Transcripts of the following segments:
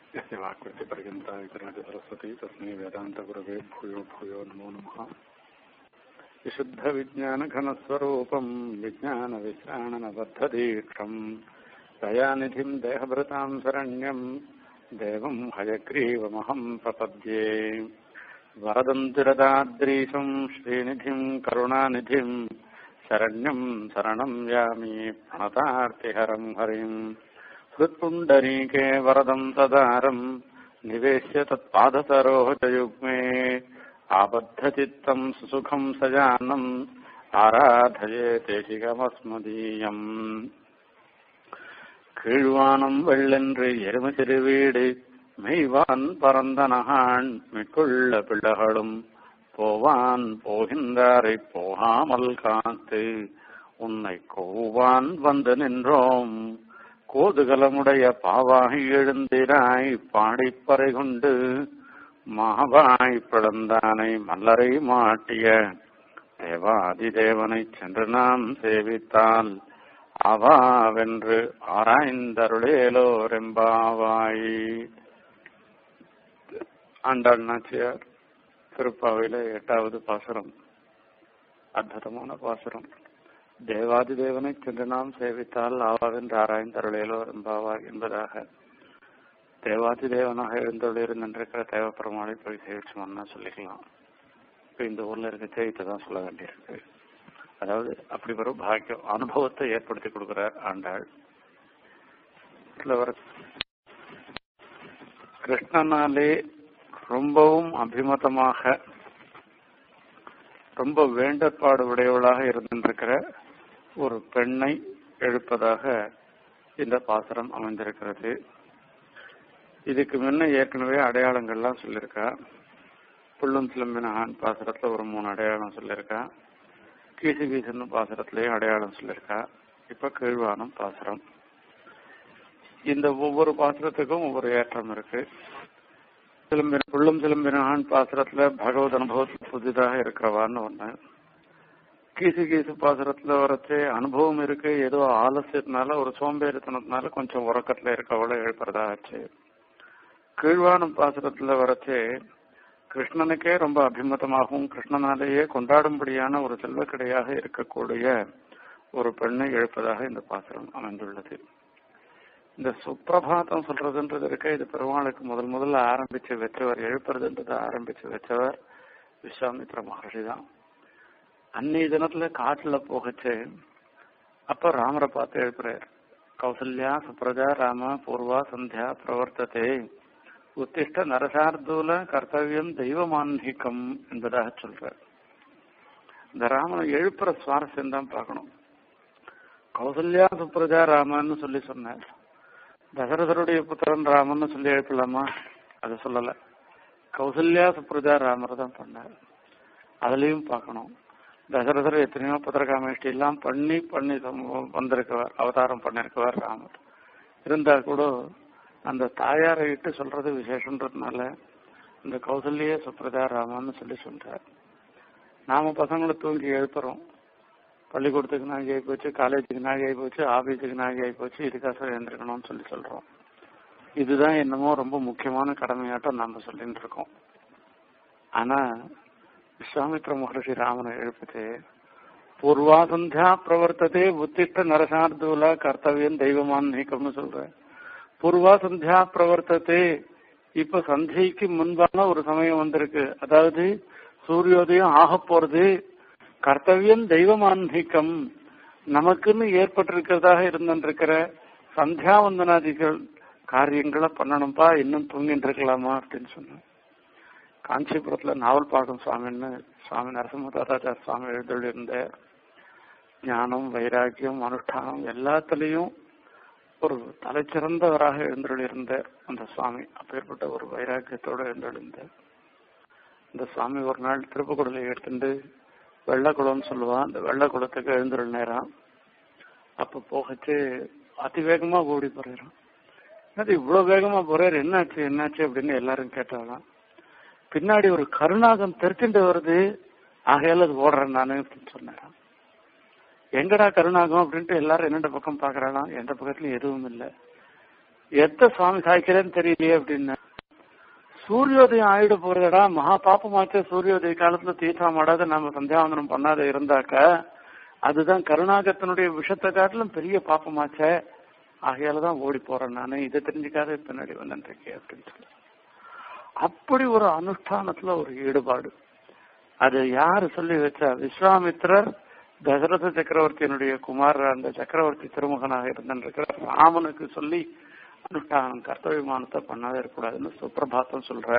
यस्य वाक्कृतिपर्यन्ता वितरणति सरस्वती तस्मै वेदान्तगुरवे भूयो भूयो नमो नमः विशुद्धविज्ञानघनस्वरूपम् विज्ञानविश्राणनबद्धदीक्षम् दयानिधिम् देहभृताम् शरण्यम् देवम् हयग्रीवमहम् प्रपद्ये वरदन्तिरदाद्रीशम् श्रीनिधिम् करुणानिधिम् शरण्यम् शरणम् यामि प्रणतार्तिहरम् हरिम् हृत्पुण्डरीके वरदम् तदारम् निवेश्य तत्पादसरोजयुग्मे आबद्धचित्तम् सुसुखम् सजानम् ஆராதயே தேசிகமஸ்மதீயம் கீழ்வானம் வெள்ளென்று எரும சிறுவீடு மெய்வான் பரந்தனகான் மிக்குள்ள பிள்ளைகளும் போவான் போகின்றாரை போகாமல் காத்து உன்னை கோவான் வந்து நின்றோம் கோதுகலமுடைய பாவாகி எழுந்திராய் பாடிப்பறை கொண்டு மாவாய் பிளந்தானை மல்லரை மாட்டிய தேவாதிதேவனை சென்று நாம் சேவித்தால் அவாவென்று ஆராய்ந்தருளேலோரெம்பாவாய் ஆண்டாள் நாச்சியார் திருப்பாவையில எட்டாவது பாசுரம் அற்புதமான பாசுரம் தேவாதி தேவனை சென்று நாம் சேவித்தால் ஆவாவென்று ஆராய்ந்தருளேலோ என்பாவாய் என்பதாக தேவாதி தேவனாக எழுந்தொழிருந்திருக்கிற தேவப்பெருமாளை போய் சேவிச்சோம்னா சொல்லிக்கலாம் இப்ப இந்த ஊர்ல இருக்க செய்தியை தான் சொல்ல வேண்டியிருக்கு அதாவது அப்படி ஒரு பாக்கியம் அனுபவத்தை ஏற்படுத்தி கொடுக்கிறார் ஆண்டாள் வர கிருஷ்ணனாலே ரொம்பவும் அபிமதமாக ரொம்ப வேண்டப்பாடு உடையவளாக இருந்திருக்கிற ஒரு பெண்ணை எழுப்பதாக இந்த பாசுரம் அமைந்திருக்கிறது இதுக்கு முன்ன ஏற்கனவே அடையாளங்கள்லாம் சொல்லியிருக்கா புள்ளும் சிலம்பின ஆண் பாசுரத்துல ஒரு மூணு அடையாளம் சொல்லியிருக்கா கீசு கீசுன்னு பாசுரத்திலையும் அடையாளம் சொல்லியிருக்கா இப்ப கீழ்வானம் பாசுரம் இந்த ஒவ்வொரு பாசுரத்துக்கும் ஒவ்வொரு ஏற்றம் இருக்கு சிலம்பின புள்ளும் சிலம்பின ஆண் பாசுரத்துல பகவத் அனுபவத்தில் புதிதாக இருக்கிறவான்னு ஒண்ணு கீசு கீசு பாசுரத்துல வரச்சே அனுபவம் இருக்கு ஏதோ ஆலசியத்தினால ஒரு சோம்பேறித்தனத்தினால கொஞ்சம் உறக்கத்துல இருக்கவளை எழுப்புறதா ஆச்சு கீழ்வானம் பாசுரத்துல வரச்சே கிருஷ்ணனுக்கே ரொம்ப அபிமதமாகவும் கிருஷ்ணனாலேயே கொண்டாடும்படியான ஒரு செல்வக்கடையாக இருக்கக்கூடிய ஒரு பெண்ணை எழுப்பதாக இந்த பாசுரம் அமைந்துள்ளது இந்த சுப்பிரபாதம் சொல்றதுன்றது இருக்க இது பெருமாளுக்கு முதல் முதல்ல ஆரம்பிச்சு வச்சவர் எழுப்புறதுன்றதை ஆரம்பிச்சு வச்சவர் விஸ்வாமித்ர மகர்ஷி தான் அன்னைய தினத்துல காட்டுல போகச்சு அப்ப ராமரை பார்த்து எழுப்புறார் கௌசல்யா சுப்ரஜா ராம பூர்வா சந்தியா பிரவர்த்ததே உத்திஷ்ட நரசார்தூல கர்த்தவியம் தெய்வமான்மிகம் என்பதாக சொல்றார் இந்த ராமனை எழுப்புற சுவாரஸ்யம் தான் பார்க்கணும் கௌசல்யா சுப்ரஜா ராமன்னு சொல்லி சொன்னார் தசரதருடைய புத்திரன் ராமன் சொல்லி எழுப்பலாமா அது சொல்லல கௌசல்யா சுப்ரஜா ராமர் தான் பண்ணார் அதுலயும் பார்க்கணும் தசரதர் எத்தனையோ புத்திரகாமேஷ்டி எல்லாம் பண்ணி பண்ணி வந்திருக்கவர் அவதாரம் பண்ணிருக்கவர் ராமர் இருந்தா கூட அந்த தாயாரை இட்டு சொல்றது விசேஷன்றதுனால இந்த கௌசல்ய சுப்ரதா ராமன்னு சொல்லி சொல்றார் நாம பசங்களை தூங்கி எழுப்புறோம் பள்ளிக்கூடத்துக்கு நாகி ஆகி போச்சு காலேஜுக்கு நாகி ஆகி போச்சு ஆபீஸுக்கு நாகி ஆகி போச்சு இதுக்காக எழுந்திருக்கணும்னு சொல்லி சொல்றோம் இதுதான் என்னமோ ரொம்ப முக்கியமான கடமையாட்டம் நாம சொல்லிட்டு இருக்கோம் ஆனா விஸ்வாமித்ர மகர்ஷி ராமனை எழுப்பிட்டு பூர்வா சந்தியா பிரவர்த்ததே உத்திஷ்ட நரசார்தூல கர்த்தவியம் தெய்வமான் நீக்கம்னு சொல்ற பூர்வா சந்தியா பிரவர்த்ததே இப்ப சந்திக்கு முன்பான ஒரு சமயம் வந்திருக்கு அதாவது சூரியோதயம் ஆக போறது கர்த்தவியம் தெய்வமான்மிகம் நமக்குன்னு ஏற்பட்டிருக்கிறதாக இருந்திருக்கிற சந்தியாவந்தனாதிகள் காரியங்களை பண்ணணும்பா இன்னும் தூங்கிட்டு இருக்கலாமா அப்படின்னு சொன்னேன் காஞ்சிபுரத்துல நாவல் பாகம் சுவாமின்னு சுவாமி நரசிம்மதாராஜா சுவாமி எழுந்தொழிருந்த ஞானம் வைராக்கியம் அனுஷ்டானம் எல்லாத்துலயும் ஒரு தலைச்சிறந்தவராக எழுந்தொழிருந்த அந்த சுவாமி அப்பேற்பட்ட ஒரு வைராக்கியத்தோட எழுந்தொழிந்த இந்த சுவாமி ஒரு நாள் திருப்புக்குடலை எடுத்துட்டு வெள்ளக்குளம்னு சொல்லுவான் அந்த வெள்ளக்குளத்துக்கு எழுந்துள்ள நேரம் அப்ப போகச்சு அதிவேகமா ஓடி போறான் அது இவ்வளவு வேகமா போறாரு என்னாச்சு என்னாச்சு அப்படின்னு எல்லாரும் கேட்டாலாம் பின்னாடி ஒரு கருணாகம் தெரிச்சுட்டு வருது ஆகையால அது ஓடுறேன் நானு அப்படின்னு சொன்னேன் எங்கடா கருணாகம் அப்படின்ட்டு எல்லாரும் என்னென்ன பக்கம் பாக்குறாளாம் எந்த பக்கத்துலயும் எதுவும் இல்லை எத்த சுவாமி சாய்க்கிறேன்னு தெரியலையே அப்படின்னு சூரியோதயம் ஆயிட போறதடா மகா பாப்பமாச்சே சூரியோதய காலத்துல தீர்த்தம் ஆடாத நம்ம சந்தியாவந்தனம் பண்ணாத இருந்தாக்க அதுதான் கருணாகத்தினுடைய விஷத்தை காட்டிலும் பெரிய பாப்பமாச்சே ஆகையாலதான் ஓடி போறேன் நானு இதை தெரிஞ்சுக்காத பின்னாடி வந்துருக்கேன் அப்படின்னு சொல்லி அப்படி ஒரு அனுஷ்டானத்துல ஒரு ஈடுபாடு அது யாரு சொல்லி வச்சா விஸ்வாமித்திரர் தசரத சக்கரவர்த்தியினுடைய குமாரர் அந்த சக்கரவர்த்தி திருமகனாக இருந்திருக்கிற ராமனுக்கு சொல்லி அனுஷ்டானம் கர்த்தவிமானத்தை பண்ணாத இருக்கக்கூடாதுன்னு சுப்பிரபாத்தம் சொல்ற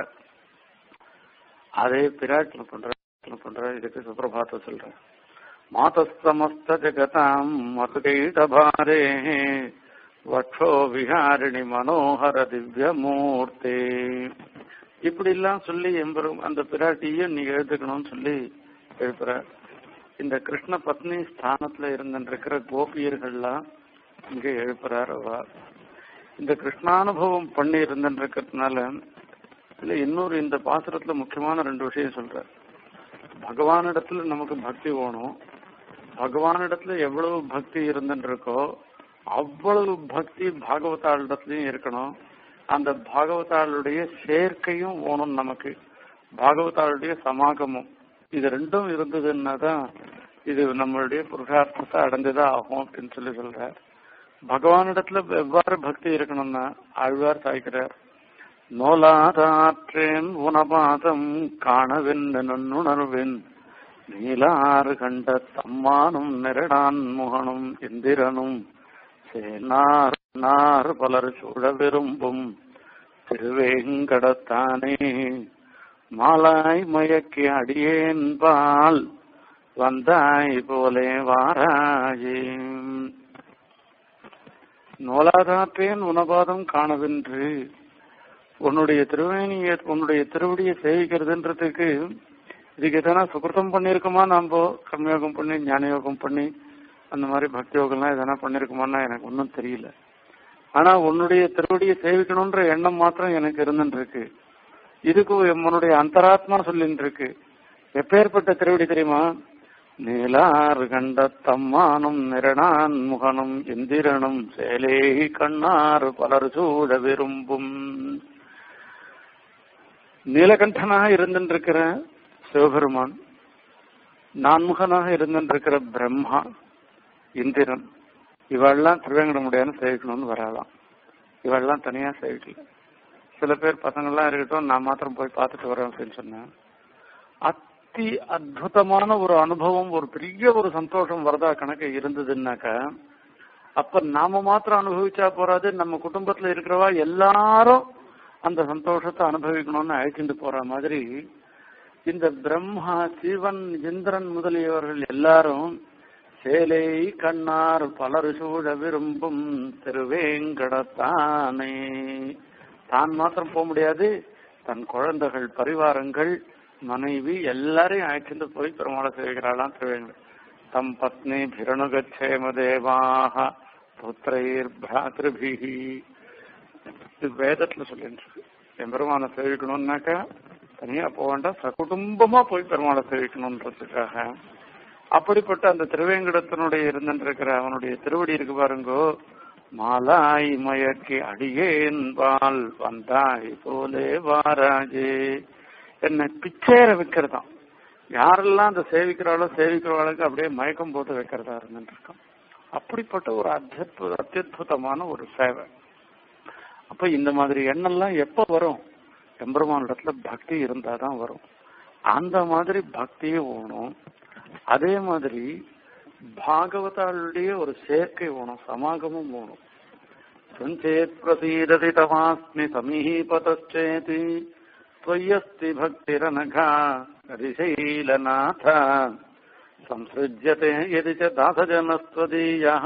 அதே பிராட்டின பண்ற பண்ற இதுக்கு சுப்பிரபாத்தம் சொல்ற மாதஸ்தமஸ்த ஜகதாம் மதுகைடபாரே வட்சோ விஹாரிணி மனோகர திவ்யமூர்த்தே இப்படி எல்லாம் சொல்லி எம்பரும் அந்த பிராட்டியும் நீ எழுதுக்கணும்னு சொல்லி எழுப்புற இந்த கிருஷ்ண பத்னி ஸ்தானத்துல இருந்திருக்கிற கோபியர்கள்லாம் இங்க எழுப்புறார் அவ இந்த கிருஷ்ணானுபவம் பண்ணி இருந்திருக்கிறதுனால இல்ல இன்னொரு இந்த பாசுரத்துல முக்கியமான ரெண்டு விஷயம் சொல்ற பகவானிடத்துல நமக்கு பக்தி வேணும் பகவானிடத்துல எவ்வளவு பக்தி இருந்துருக்கோ அவ்வளவு பக்தி பாகவதாளிடத்துலயும் இருக்கணும் அந்த பாகவதாளுடைய சேர்க்கையும் வேணும் நமக்கு பாகவதாளுடைய சமாகமும் இது ரெண்டும் இருந்ததுன்னா தான் இது நம்மளுடைய புருஷார்த்தத்தை அடைஞ்சுதான் ஆகும் அப்படின்னு சொல்லி சொல்றார் பகவானிடத்துல எவ்வாறு பக்தி இருக்கணும்னா ஆழ்வார் சாய்க்கிறார் நோலாதாற்றேன் உணபாதம் காணவென்று நுண்ணுணர்வின் நீலாறு கண்ட தம்மானும் நெரடான் முகனும் எந்திரனும் சேனார் நார் பலர் சூழ விரும்பும் திருவேங்கடத்தானே மாலாய் மயக்கி அடியேன் பால் வந்தாய் போலே வாராயே நோலாதாற்றேன் உணபாதம் காணவென்று உன்னுடைய திருவேணிய உன்னுடைய திருவடியை சேவிக்கிறதுன்றதுக்கு இதுக்கு எதனா சுகிருத்தம் பண்ணியிருக்குமா நாம கர்மயோகம் பண்ணி ஞான யோகம் பண்ணி அந்த மாதிரி பக்தி யோகம்லாம் எதனா பண்ணிருக்குமான்னா எனக்கு ஒன்றும் தெரியல ஆனா உன்னுடைய திருவடியை சேவிக்கணும்ன்ற எண்ணம் மாத்திரம் எனக்கு இருந்துட்டு இருக்கு இதுக்கு உன்னுடைய அந்தராத்மா சொல்லிட்டு இருக்கு எப்பேற்பட்ட திருவடி தெரியுமா நீலாறு கண்ட தம்மானும் நிரணான் முகனும் எந்திரனும் சேலே கண்ணார் பலர் சூழ விரும்பும் நீலகண்டனாக இருந்திருக்கிற சிவபெருமான் நான்முகனாக இருந்திருக்கிற பிரம்மா இந்திரன் இவெல்லாம் திருவேங்கடமுடியான்னு சேவிக்கணும்னு வரலாம் இவெல்லாம் தனியா சேவிக்கல சில பேர் பசங்கள்லாம் இருக்கட்டும் நான் மாத்திரம் போய் பார்த்துட்டு வரேன் அப்படின்னு சொன்னேன் அத்தி அற்புதமான ஒரு அனுபவம் ஒரு பெரிய ஒரு சந்தோஷம் வரதா கணக்கு இருந்ததுன்னாக்கா அப்ப நாம மாத்திரம் அனுபவிச்சா போறாது நம்ம குடும்பத்துல இருக்கிறவா எல்லாரும் அந்த சந்தோஷத்தை அனுபவிக்கணும்னு அழைச்சிட்டு போற மாதிரி இந்த பிரம்மா சிவன் இந்திரன் முதலியவர்கள் எல்லாரும் சேலை கண்ணார் பலர் சூழ விரும்பும் திருவேங்கடத்தானே தான் மாத்திரம் போக முடியாது தன் குழந்தைகள் பரிவாரங்கள் மனைவி எல்லாரையும் அழைச்சிட்டு போய் பெருமாளை சேவிக்கிறாளாம் திருவேங்கட தம் பத்னி பிரணுகச்சேம தேவாக புத்திரைர் பிராத்திருபிகி இது வேதத்துல சொல்லிட்டு என் பெருமானை சேவிக்கணும்னாக்கா தனியா போக வேண்டாம் சகுடும்பமா போய் பெருமாளை சேவிக்கணும்ன்றதுக்காக அப்படிப்பட்ட அந்த திருவேங்கடத்தினுடைய இருந்திருக்கிற அவனுடைய திருவடி இருக்கு பாருங்கோ மாலாய் மயக்கி அடியேன் பால் வந்தாய் போலே வாராஜே என்னை பிச்சேற வைக்கிறதாம் யாரெல்லாம் அந்த சேவிக்கிறாளோ சேவிக்கிறவாளுக்கு அப்படியே மயக்கம் போட்டு வைக்கிறதா இருந்துருக்கான் அப்படிப்பட்ட ஒரு அத்புத அத்தியுதமான ஒரு சேவை அப்ப இந்த மாதிரி எண்ணெல்லாம் எப்ப வரும் எம்பெருமானிடத்துல பக்தி இருந்தாதான் வரும் அந்த மாதிரி பக்தியும் வேணும் அதே மாதிரி பாகவதாளுடைய ஒரு சேர்க்கை வேணும் சமாகமும் வேணும் சஞ்சேத் பிரசீததி தமாஸ்மி சமீபதச்சேதி त्वय्यस्ति भक्तिरनघा हरिशैलनाथ संसृज्यते यदि च दासजनस्त्वदीयः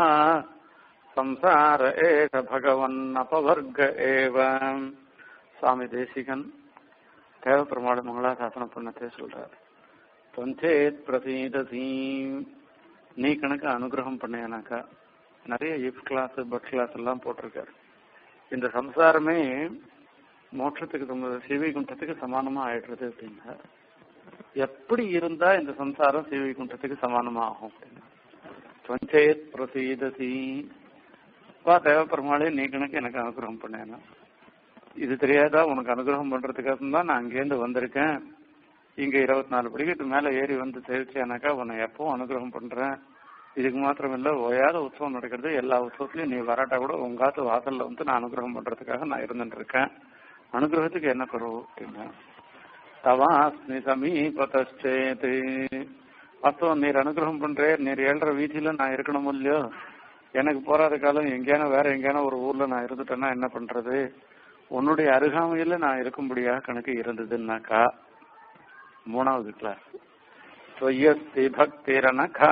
संसार एष भगवन्नपवर्ग एव சுவாமி தேசிகன் தேவ பெருமாள் மங்களாசாசன புண்ணத்தை சொல்றார் தொஞ்சேத் பிரசீதசி நீ கணக்கு அனுகிரகம் பண்ணேனாக்கா நிறைய இஃப் கிளாஸ் பட் கிளாஸ் எல்லாம் போட்டிருக்காரு இந்த சம்சாரமே மோட்சத்துக்கு சம- சிவைகுண்டத்துக்கு சமானமா ஆயிடுறது அப்படின்னா எப்படி இருந்தா இந்த சம்சாரம் சிவைகுண்டத்துக்கு சமானமா ஆகும் அப்படின்னா தொஞ்சேத் பிரசீதசி வா தேவப்பெருமாளே நீ கணக்கு எனக்கு அனுகிரகம் பண்ணேனா இது தெரியாதா உனக்கு அனுகிரகம் பண்றதுக்காக தான் நான் அங்கேருந்து வந்திருக்கேன் இங்க இருபத்தி நாலு படிக்கட்டு மேல ஏறி வந்து தெரிச்சேனாக்கா உன்னை எப்பவும் அனுகிரகம் பண்றேன் இதுக்கு மாத்திரம் இல்ல ஓயாத உற்சவம் நடக்கிறது எல்லா உற்சவத்திலயும் நீ வராட்டா கூட உங்காத்து வாசல்ல வந்து நான் அனுகிரகம் பண்றதுக்காக நான் இருந்துட்டு இருக்கேன் அனுகிரகத்துக்கு என்ன குறவு அப்படின்னா தவாஸ்மி சமீபத்தேது வாஸ்தவம் நீர் அனுகிரகம் பண்றே நீர் ஏழரை வீதியில நான் இருக்கணும் இல்லையோ எனக்கு போறாத காலம் எங்கேயான வேற எங்கேயான ஒரு ஊர்ல நான் இருந்துட்டேன்னா என்ன பண்றது உன்னுடைய அருகாமையில நான் இருக்கும்படியா கணக்கு இருந்ததுன்னாக்கா மூணாவது கிளாஸ் ஸ்வயஸ்தி பக்திரனகா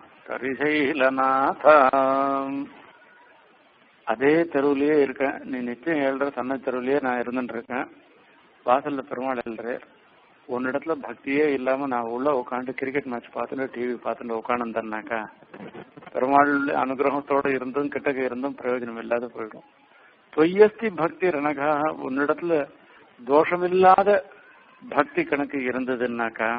கரிசைலநாதம் அதே தெருவுலயே இருக்கேன் நீ நிச்சயம் எழுற சன்ன தெருவுலயே நான் இருந்துட்டு இருக்கேன் வாசல்ல பெருமாள் எழுற உன்னிடத்துல பக்தியே இல்லாம நான் உள்ள உட்காந்து கிரிக்கெட் மேட்ச் பார்த்துட்டு டிவி பார்த்துட்டு உட்காந்துருந்தேன்னாக்கா பெருமாள் அனுகிரகத்தோட இருந்தும் கிட்டக்க இருந்தும் பிரயோஜனம் இல்லாத போயிடும் தொய்யஸ்தி பக்தி ரணகா உன்னிடத்துல தோஷமில்லாத பக்தி கணக்கு இருந்ததுன்னாக்கா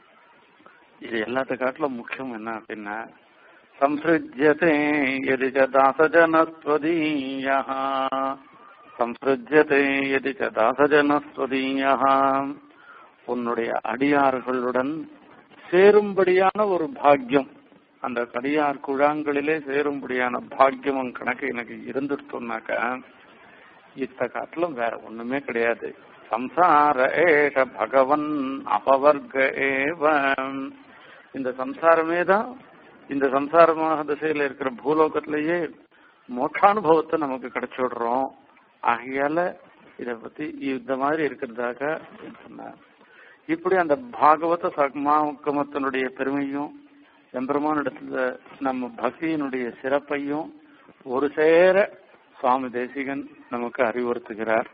இது எல்லாத்த காட்டிலும் முக்கியம் என்ன அப்படின்னா சம்சிருஜ்யதே எதி ச தாசஜனஸ்வதீயா சம்சிருஜ்யதே எதி ச தாசஜனஸ்வதீயா உன்னுடைய அடியார்களுடன் சேரும்படியான ஒரு பாக்கியம் அந்த கடியார் குழாங்களிலே சேரும்படியான பாக்கியம் கணக்கு எனக்கு இருந்துட்டோம்னாக்கா இத்த காட்டிலும் வேற ஒண்ணுமே கிடையாது சம்சார ஏஷ பகவன் அபவர்க ஏவ இந்த சம்சாரமே தான் இந்த சம்சாரமாக திசையில இருக்கிற பூலோகத்திலேயே மோட்சானுபவத்தை நமக்கு கிடைச்சி விடுறோம் ஆகையால இத பத்தி இந்த மாதிரி இருக்கிறதாக அப்படின்னு சொன்னார் இப்படி அந்த பாகவத சமாகமத்தினுடைய பெருமையும் எம்பெருமானிடத்துல நம்ம பக்தியினுடைய சிறப்பையும் ஒரு சேர சுவாமி தேசிகன் நமக்கு அறிவுறுத்துகிறார்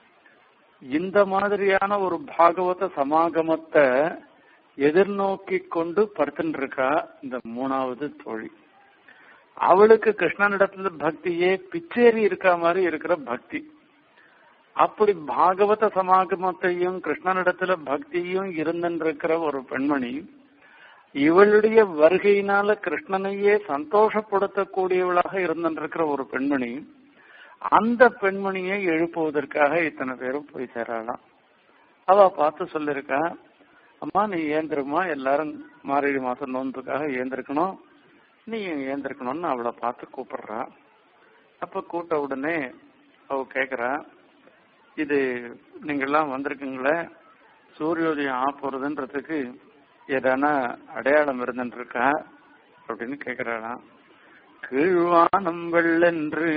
இந்த மாதிரியான ஒரு பாகவத சமாகமத்தை எதிர்நோக்கி கொண்டு படுத்துட்டு இருக்கா இந்த மூணாவது தோழி அவளுக்கு கிருஷ்ணனிடத்துல பக்தியே பிச்சேறி இருக்க மாதிரி இருக்கிற பக்தி அப்படி பாகவத சமாகமத்தையும் கிருஷ்ணனிடத்துல பக்தியும் இருந்திருக்கிற ஒரு பெண்மணி இவளுடைய வருகையினால கிருஷ்ணனையே சந்தோஷப்படுத்தக்கூடியவளாக இருந்திருக்கிற ஒரு பெண்மணி அந்த பெண்மணியை எழுப்புவதற்காக இத்தனை பேரும் போய் சேரலாம் அவ பார்த்து சொல்லிருக்கா அம்மா நீ ஏந்திருமா எல்லாரும் மார்கழி மாசம் நோன்புக்காக ஏந்திருக்கணும் நீ ஏந்திருக்கணும்னு அவளை பார்த்து கூப்பிடுறா அப்ப கூட்ட உடனே அவ கேக்குறா இது நீங்கெல்லாம் வந்திருக்கீங்களே சூரியோதயம் ஆ போறதுன்றதுக்கு ஏதான அடையாளம் இருந்துட்டு இருக்கா அப்படின்னு கேக்குறாளாம் கீழ்வானம் வெள்ளென்று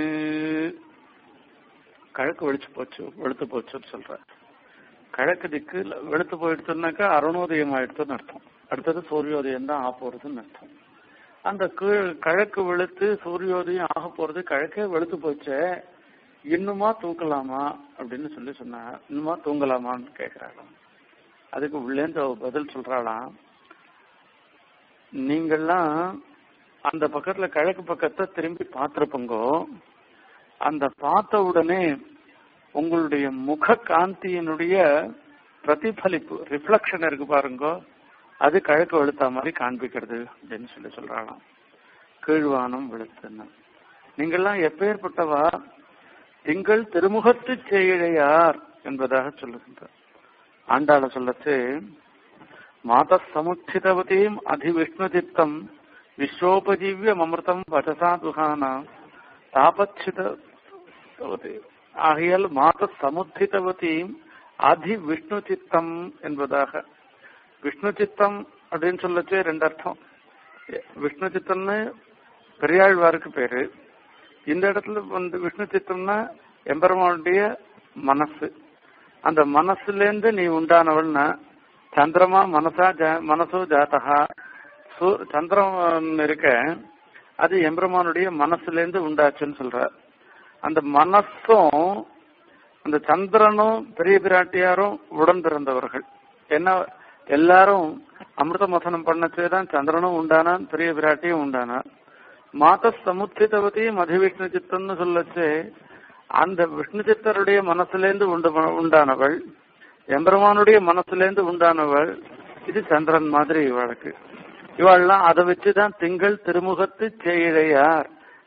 கிழக்கு வெளிச்சு போச்சு வெளுத்து போச்சுன்னு சொல்ற கிழக்கு திக்கு வெளுத்து போயிடுச்சுனாக்கா அருணோதயம் ஆயிடுச்சுன்னு அர்த்தம் அடுத்தது சூரியோதயம் தான் ஆக போறதுன்னு அர்த்தம் அந்த கீழ் கிழக்கு வெளுத்து சூரியோதயம் ஆக போறது கிழக்கே வெளுத்து போச்சே இன்னுமா தூக்கலாமா அப்படின்னு சொல்லி சொன்னா இன்னுமா தூங்கலாமான்னு கேக்குறாங்க அதுக்கு உள்ளேந்து அவ பதில் சொல்றாளாம் நீங்கள்லாம் அந்த பக்கத்துல கிழக்கு பக்கத்தை திரும்பி பார்த்திருப்பங்கோ அந்த பார்த்த உடனே உங்களுடைய முக காந்தியினுடைய பிரதிபலிப்பு ரிஃப்ளக்ஷன் இருக்கு பாருங்க அது கிழக்கு வெளுத்தா மாதிரி காண்பிக்கிறது அப்படின்னு சொல்லி சொல்றாளாம் கீழ்வானம் வெளுத்துன்னு நீங்கள்லாம் எப்பேற்பட்டவா திங்கள் திருமுகத்து செயழையார் என்பதாக சொல்லுகின்றார் ஆண்டாள சொல்லச்சு மாத சமுச்சிதவதீம் அதிவிஷ்ணுதித்தம் விஸ்வோபஜீவியம் அமிர்தம் வசசா துகானா தாபச்சித ஆகையால் மாத சமுத்திதவதீம் அதி விஷ்ணு சித்தம் என்பதாக விஷ்ணு சித்தம் அப்படின்னு சொல்லச்சு ரெண்டு அர்த்தம் விஷ்ணு சித்தம்னு பெரியாழ்வாருக்கு பேரு இந்த இடத்துல வந்து விஷ்ணு சித்தம்னா எம்பெருமானுடைய மனசு அந்த மனசுல இருந்து நீ உண்டானவள்னா சந்திரமா மனசா மனசோ ஜாத்தகா சந்திரன் இருக்க அது எம்பெருமானுடைய மனசுல இருந்து உண்டாச்சுன்னு சொல்ற அந்த மனசும் அந்த சந்திரனும் பெரிய பிராட்டியாரும் உடன் பிறந்தவர்கள் என்ன எல்லாரும் அமிர்த மசனம் பண்ணச்சேதான் சந்திரனும் உண்டானான் பெரிய பிராட்டியும் உண்டானார் மாத சமுத்திதவதி மதிவிஷ்ணு சித்தம்னு சொல்லச்சு அந்த விஷ்ணு சித்தருடைய மனசுலேருந்து உண்டு உண்டானவள் எம்பெருமானுடைய மனசுலேருந்து உண்டானவள் இது சந்திரன் மாதிரி இவளுக்கு இவாள்லாம் அதை வச்சுதான் திங்கள் திருமுகத்து செயழையார்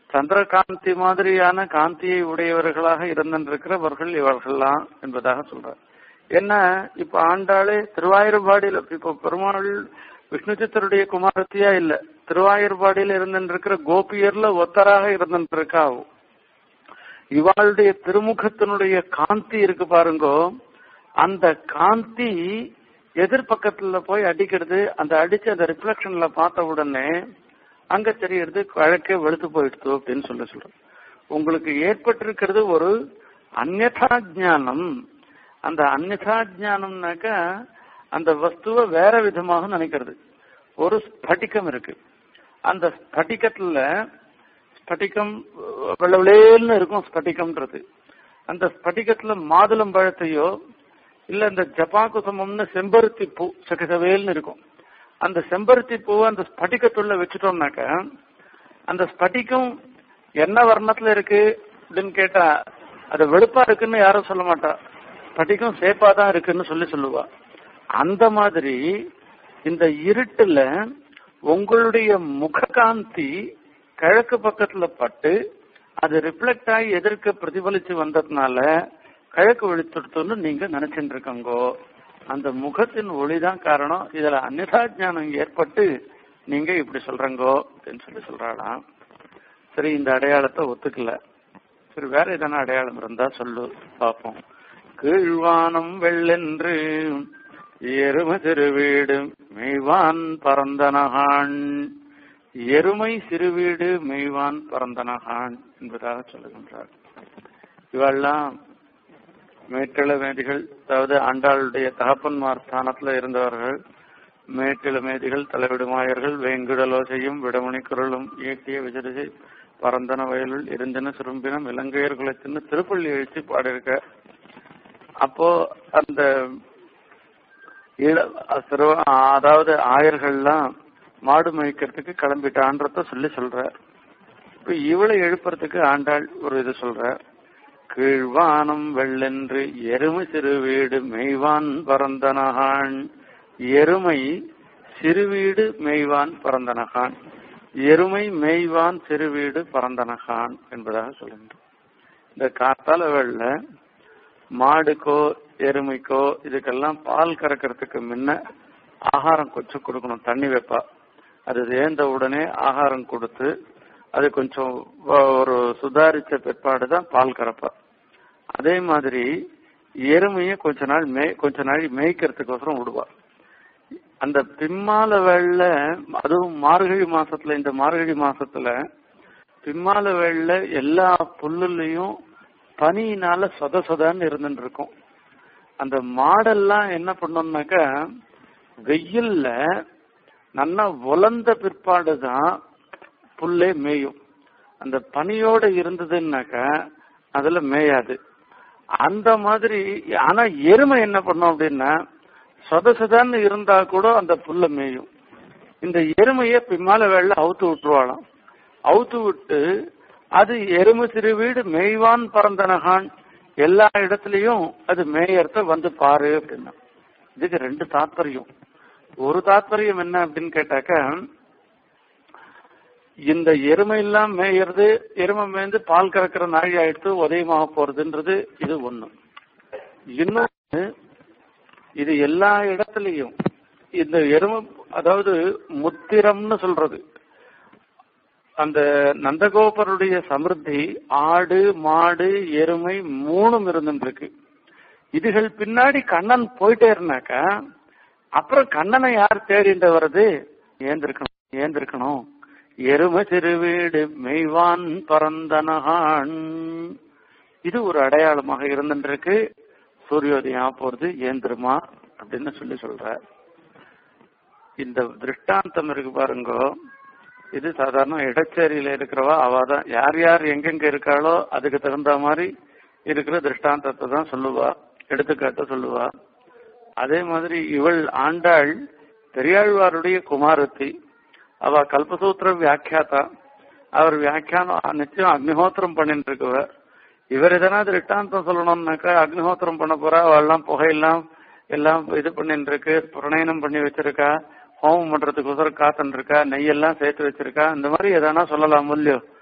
சந்திரகாந்தி மாதிரியான காந்தியை உடையவர்களாக இருந்திருக்கிறவர்கள் இவர்கள்லாம் என்பதாக சொல்றார் என்ன இப்ப ஆண்டாளே திருவாயூர்பாடியில இப்ப பெருமாள் விஷ்ணு சித்தருடைய குமாரத்தியா இல்ல திருவாயூர்பாடியில இருந்திருக்கிற கோபியர்ல ஒத்தராக இருந்திருக்கா இவாளுடைய திருமுகத்தினுடைய காந்தி இருக்கு பாருங்கோ அந்த காந்தி எதிர்பக்கத்துல போய் அடிக்கிறது அந்த அடிச்சு அந்த ரிஃப்ளெக்ஷன்ல பார்த்த உடனே அங்க தெரியறது வழக்கே வெளுத்து போயிடுது அப்படின்னு சொல்ல சொல்றோம் உங்களுக்கு ஏற்பட்டிருக்கிறது ஒரு அந்நதா ஜானம் அந்த அந்நதா ஜானம்னாக்கா அந்த வஸ்துவை வேற விதமாக நினைக்கிறது ஒரு ஸ்படிகம் இருக்கு அந்த ஸ்படிகத்துல ஸ்படிகம் வெள்ளவிலேன்னு இருக்கும் ஸ்படிகம்ன்றது அந்த ஸ்படிகத்துல மாதுளம் பழத்தையோ இல்ல இந்த ஜப்பா குசமம்னு செம்பருத்தி பூ சகசவேல்னு இருக்கும் அந்த செம்பருத்தி பூவை அந்த ஸ்படிகத்துள்ள வச்சுட்டோம்னாக்க அந்த ஸ்படிகம் என்ன வர்ணத்துல இருக்கு அப்படின்னு கேட்டா அது வெளுப்பா இருக்குன்னு யாரும் சொல்ல மாட்டா ஸ்படிகம் சேப்பா தான் இருக்குன்னு சொல்லி சொல்லுவா அந்த மாதிரி இந்த இருட்டுல உங்களுடைய முககாந்தி கிழக்கு பக்கத்துல பட்டு அது ரிஃப்ளெக்ட் ஆகி எதிர்க்க பிரதிபலிச்சு வந்ததுனால கிழக்கு வெளித்துடுத்துன்னு நீங்க நினைச்சுட்டு இருக்கங்கோ அந்த முகத்தின் ஒளிதான் காரணம் இதுல அந்நிதா ஞானம் ஏற்பட்டு நீங்க இப்படி சொல்றங்கோ அப்படின்னு சொல்லி சொல்றாளாம் சரி இந்த அடையாளத்தை ஒத்துக்கல சரி வேற எதனா அடையாளம் இருந்தா சொல்லு பார்ப்போம் கீழ்வானம் வெள்ளென்று எரும திருவீடு மெய்வான் பரந்தனகான் எருமை சிறுவீடு மெய்வான் பரந்தனகான் என்பதாக சொல்லுகின்றார் இவெல்லாம் மேற்றிள மேதிகள் அதாவது ஆண்டாளுடைய தகப்பன்மார் ஸ்தானத்துல இருந்தவர்கள் மேற்றிள மேதிகள் தலைவிடுமாயர்கள் வேங்குடலோ செய்யும் விடமணி குரலும் இயக்கிய விஜரிசை பரந்தன வயலுள் இருந்தன சுரும்பினம் இலங்கையர் குலத்தின்னு திருப்பள்ளி எழுச்சி பாடியிருக்க அப்போ அந்த இள- சிறுவ- அதாவது ஆயர்கள்லாம் மாடு மேய்க்கிறதுக்கு கிளம்பிட்டான்றத சொல்லி சொல்ற இப்ப இவளை எழுப்புறதுக்கு ஆண்டாள் ஒரு இது சொல்ற கீழ்வானம் வெள்ளென்று எருமை சிறு வீடு மெய்வான் பரந்தனகான் எருமை சிறுவீடு மெய்வான் பரந்தனகான் எருமை மெய்வான் சிறுவீடு பரந்தனகான் என்பதாக சொல்லுகின்றோம் இந்த காத்தால வெள்ள மாடுக்கோ எருமைக்கோ இதுக்கெல்லாம் பால் கறக்கிறதுக்கு முன்ன ஆகாரம் கொஞ்சம் கொடுக்கணும் தண்ணி வைப்பா அது சேர்ந்த உடனே ஆகாரம் கொடுத்து அது கொஞ்சம் வ- ஒரு சுதாரிச்ச பிற்பாடு தான் பால் கறப்பா அதே மாதிரி எருமையை கொஞ்ச நாள் மே கொஞ்ச நாள் மேய்க்கிறதுக்கோசரம் விடுவா அந்த பிம்மால வெள்ள அதுவும் மார்கழி மாசத்துல இந்த மார்கழி மாசத்துல பிம்மால வெள்ள எல்லா புல்லுலயும் பனியினால சொத சொதன்னு இருந்துட்டு இருக்கும் அந்த மாடெல்லாம் என்ன பண்ணோம்னாக்க வெயில்ல நல்லா உலர்ந்த பிற்பாடுதான் புல்லே மேயும் அந்த பனியோட இருந்ததுன்னாக்க அதுல மேயாது அந்த மாதிரி ஆனா எருமை என்ன பண்ணும் அப்படின்னா சொத சொதன்னு இருந்தா கூட அந்த புல்ல மேயும் இந்த எருமைய பின்னால வேள அவுத்து விட்டுருவாளாம் அவுத்து விட்டு அது எருமை சிறு வீடு மேய்வான் பரந்தனகான் எல்லா இடத்துலயும் அது மேயறத வந்து பாரு அப்படின்னா இதுக்கு ரெண்டு தாத்பரியம் ஒரு தாத்பரியம் என்ன அப்படின்னு கேட்டாக்க இந்த எருமை எல்லாம் மேயறது எருமை மேய்ந்து பால் கறக்கிற நாழி ஆயிடுத்து உதயமாக போறதுன்றது இது ஒண்ணு இன்னொன்னு இது எல்லா இடத்துலயும் இந்த எருமை அதாவது முத்திரம்னு சொல்றது அந்த நந்தகோபருடைய சமிருத்தி ஆடு மாடு எருமை மூணும் இருந்துருக்கு இதுகள் பின்னாடி கண்ணன் போயிட்டே இருந்தாக்கா அப்புறம் கண்ணனை யார் தேடிட்டு வர்றது ஏந்திருக்கணும் ஏந்திருக்கணும் எருமை திருவீடு மெய்வான் பரந்தனகான் இது ஒரு அடையாளமாக இருந்துருக்கு சூரியோதயம் போறது ஏந்திருமா அப்படின்னு சொல்லி சொல்ற இந்த திருஷ்டாந்தம் இருக்கு பாருங்கோ இது சாதாரண இடச்சேரியில இருக்கிறவா அவாதான் யார் யார் எங்கெங்க இருக்காளோ அதுக்கு தகுந்த மாதிரி இருக்கிற திருஷ்டாந்தத்தை தான் சொல்லுவா எடுத்துக்காட்ட சொல்லுவா அதே மாதிரி இவள் ஆண்டாள் பெரியாழ்வாருடைய குமாரத்தி அவ கல்பசூத்திர வியாக்கியாத்தா அவர் வியாக்கியானம் நிச்சயம் அக்னிஹோத்திரம் பண்ணிட்டு இருக்கவர் இவர் எதனா திருஷ்டாந்தம் சொல்லணும்னாக்கா அக்னிஹோத்திரம் பண்ண போறா அவெல்லாம் புகையெல்லாம் எல்லாம் இது பண்ணிட்டு இருக்கு பிரணயனம் பண்ணி வச்சிருக்கா ஹோமம் பண்றதுக்கு உசர காத்துன்னு இருக்கா நெய்யெல்லாம் சேர்த்து வச்சிருக்கா இந்த மாதிரி எதனா சொல்லலாம் இல்லையோ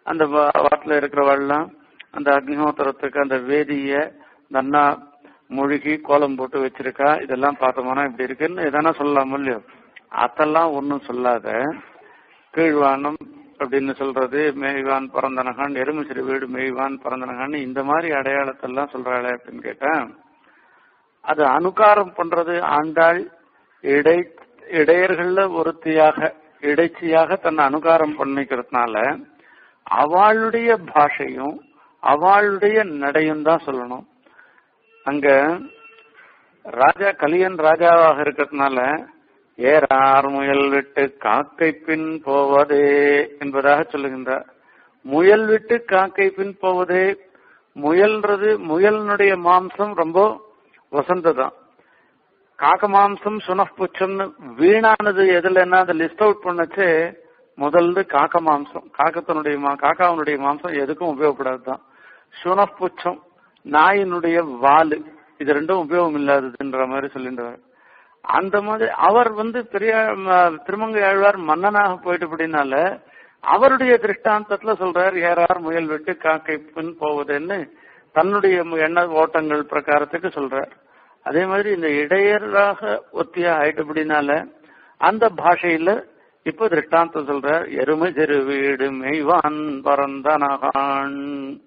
அந்த வா- வாட்டில் இருக்கிறவாள்லாம் அந்த அக்னிஹோத்திரத்துக்கு அந்த வேதிய நன்னா முழுகி கோலம் போட்டு வச்சிருக்கா இதெல்லாம் பார்த்தோம்னா இப்படி இருக்குன்னு எதனா சொல்லலாம் இல்லையோ அதெல்லாம் ஒன்றும் சொல்லாத கீழ்வானம் அப்படின்னு சொல்றது மேய்வான் பிறந்தனகான் எருமிச்சிறு வீடு மேய்வான் பிறந்தனகான் இந்த மாதிரி அடையாளத்தெல்லாம் சொல்றாளே அப்படின்னு கேட்டேன் அது அனுகாரம் பண்றது ஆண்டாள் இடை இடையர்கள்ல ஒருத்தியாக இடைச்சியாக தன்னை அனுகாரம் பண்ணிக்கிறதுனால அவளுடைய பாஷையும் அவளுடைய நடையும் தான் சொல்லணும் அங்க ராஜா கலியன் ராஜாவாக இருக்கிறதுனால ஏறார் முயல் விட்டு காக்கை பின் போவதே என்பதாக சொல்லுகின்றார் முயல் விட்டு காக்கை பின் போவதே முயல்ன்றது முயலினுடைய மாம்சம் ரொம்ப வசந்ததான் காக்க மாம்சம் சுனப்புச்சம்னு வீணானது எதுலன்னா அதை லிஸ்ட் அவுட் பண்ணச்சு முதல்ல காக்க மாம்சம் காக்கத்தினுடைய மா காக்காவினுடைய மாம்சம் எதுக்கும் உபயோகப்படாதுதான் சுனப்புச்சம் நாயினுடைய வாலு இது ரெண்டும் உபயோகம் இல்லாததுன்ற மாதிரி சொல்லின்றார் அந்த மாதிரி அவர் வந்து பெரிய ம- திருமங்கை ஆழ்வார் மன்னனாக போயிட்டு அப்படின்னால அவருடைய திருஷ்டாந்தத்துல சொல்றார் ஏறார் முயல் விட்டு காக்கை பின் போவதுன்னு தன்னுடைய மு- எண்ண ஓட்டங்கள் பிரகாரத்துக்கு சொல்றார் அதே மாதிரி இந்த இடையராக ஒத்தியா ஆயிட்டு அப்படின்னால அந்த பாஷையில இப்ப திருஷ்டாந்தம் சொல்றார் எருமை சிறு வீடு மெய்வான் பரந்தனகான்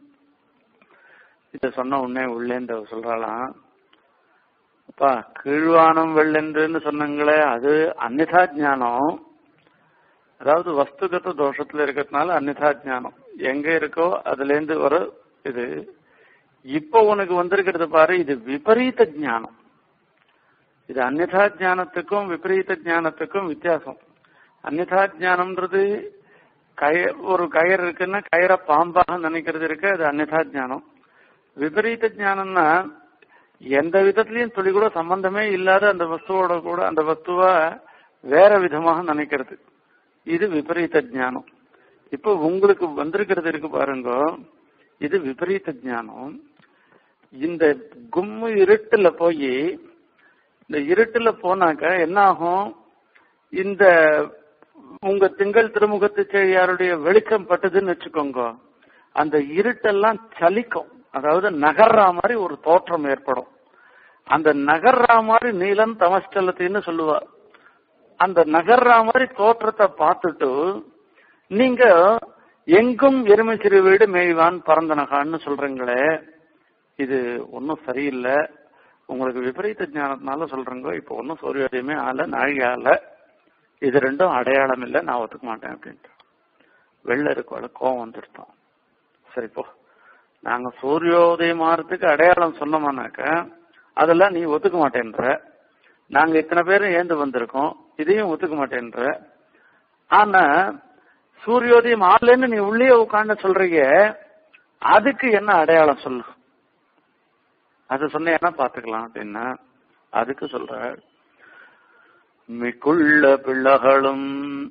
இத சொன்ன உடனே உள்ளேந்து அவ சொல்றாளாம் அப்பா கீழ்வானம் வெள்ளென்றுன்னு சொன்னங்களே அது அந்நிதா ஞானம் அதாவது வஸ்துகத தோஷத்துல இருக்கிறதுனால அந்நிதா ஞானம் எங்க இருக்கோ அதுல இருந்து வர இது இப்போ உனக்கு வந்திருக்கிறது பாரு இது விபரீத ஞானம் இது அந்நிதா ஞானத்துக்கும் விபரீத ஞானத்துக்கும் வித்தியாசம் அந்நிதா ஞானம்ன்றது கய ஒரு கயர் இருக்குன்னா கயரை பாம்பாக நினைக்கிறது இருக்கு அது அந்நிதா ஞானம் விபரீத ஞானம்னா எந்த விதத்திலையும் துளி கூட சம்பந்தமே இல்லாத அந்த வஸ்துவோட கூட அந்த வஸ்துவா வேற விதமாக நினைக்கிறது இது விபரீத ஞானம் இப்போ உங்களுக்கு வந்திருக்கிறது இருக்கு பாருங்க இது விபரீத ஞானம் இந்த கும்மு இருட்டுல போய் இந்த இருட்டுல போனாக்க என்ன ஆகும் இந்த உங்க திங்கள் திருமுகத்து செழியாருடைய வெளிச்சம் பட்டதுன்னு வச்சுக்கோங்க அந்த இருட்டெல்லாம் சலிக்கும் அதாவது நகர்ற மாதிரி ஒரு தோற்றம் ஏற்படும் அந்த நகர்ற மாதிரி நீலம் தமஸ்டலத்தின்னு சொல்லுவா அந்த நகர்ற மாதிரி தோற்றத்தை பார்த்துட்டு நீங்க எங்கும் எருமை சிறு வீடு மேய்வான் பறந்தனகான்னு சொல்றீங்களே இது ஒன்றும் சரியில்லை உங்களுக்கு விபரீத ஞானத்தினால சொல்றேங்க இப்போ ஒன்றும் சூரியோதயமே ஆல நாழிகை ஆல இது ரெண்டும் அடையாளம் இல்லை நான் ஒத்துக்க மாட்டேன் அப்படின்ட்டு வெள்ள இருக்கோட கோவம் வந்துருத்தோம் சரி போ நாங்க சூரியோதயம் ஆறதுக்கு அடையாளம் சொன்னோம்னாக்க அதெல்லாம் நீ ஒத்துக்க மாட்டேன்ற நாங்க இத்தனை பேரும் ஏந்து வந்திருக்கோம் இதையும் ஒத்துக்க மாட்டேன்ற ஆனா சூரியோதயம் ஆகலன்னு நீ உள்ளே உட்காந்து சொல்றீங்க அதுக்கு என்ன அடையாளம் சொல்லு அது சொன்னேன்னா பாத்துக்கலாம் அப்படின்னா அதுக்கு சொல்ற மிக்குள்ள பிள்ளைகளும்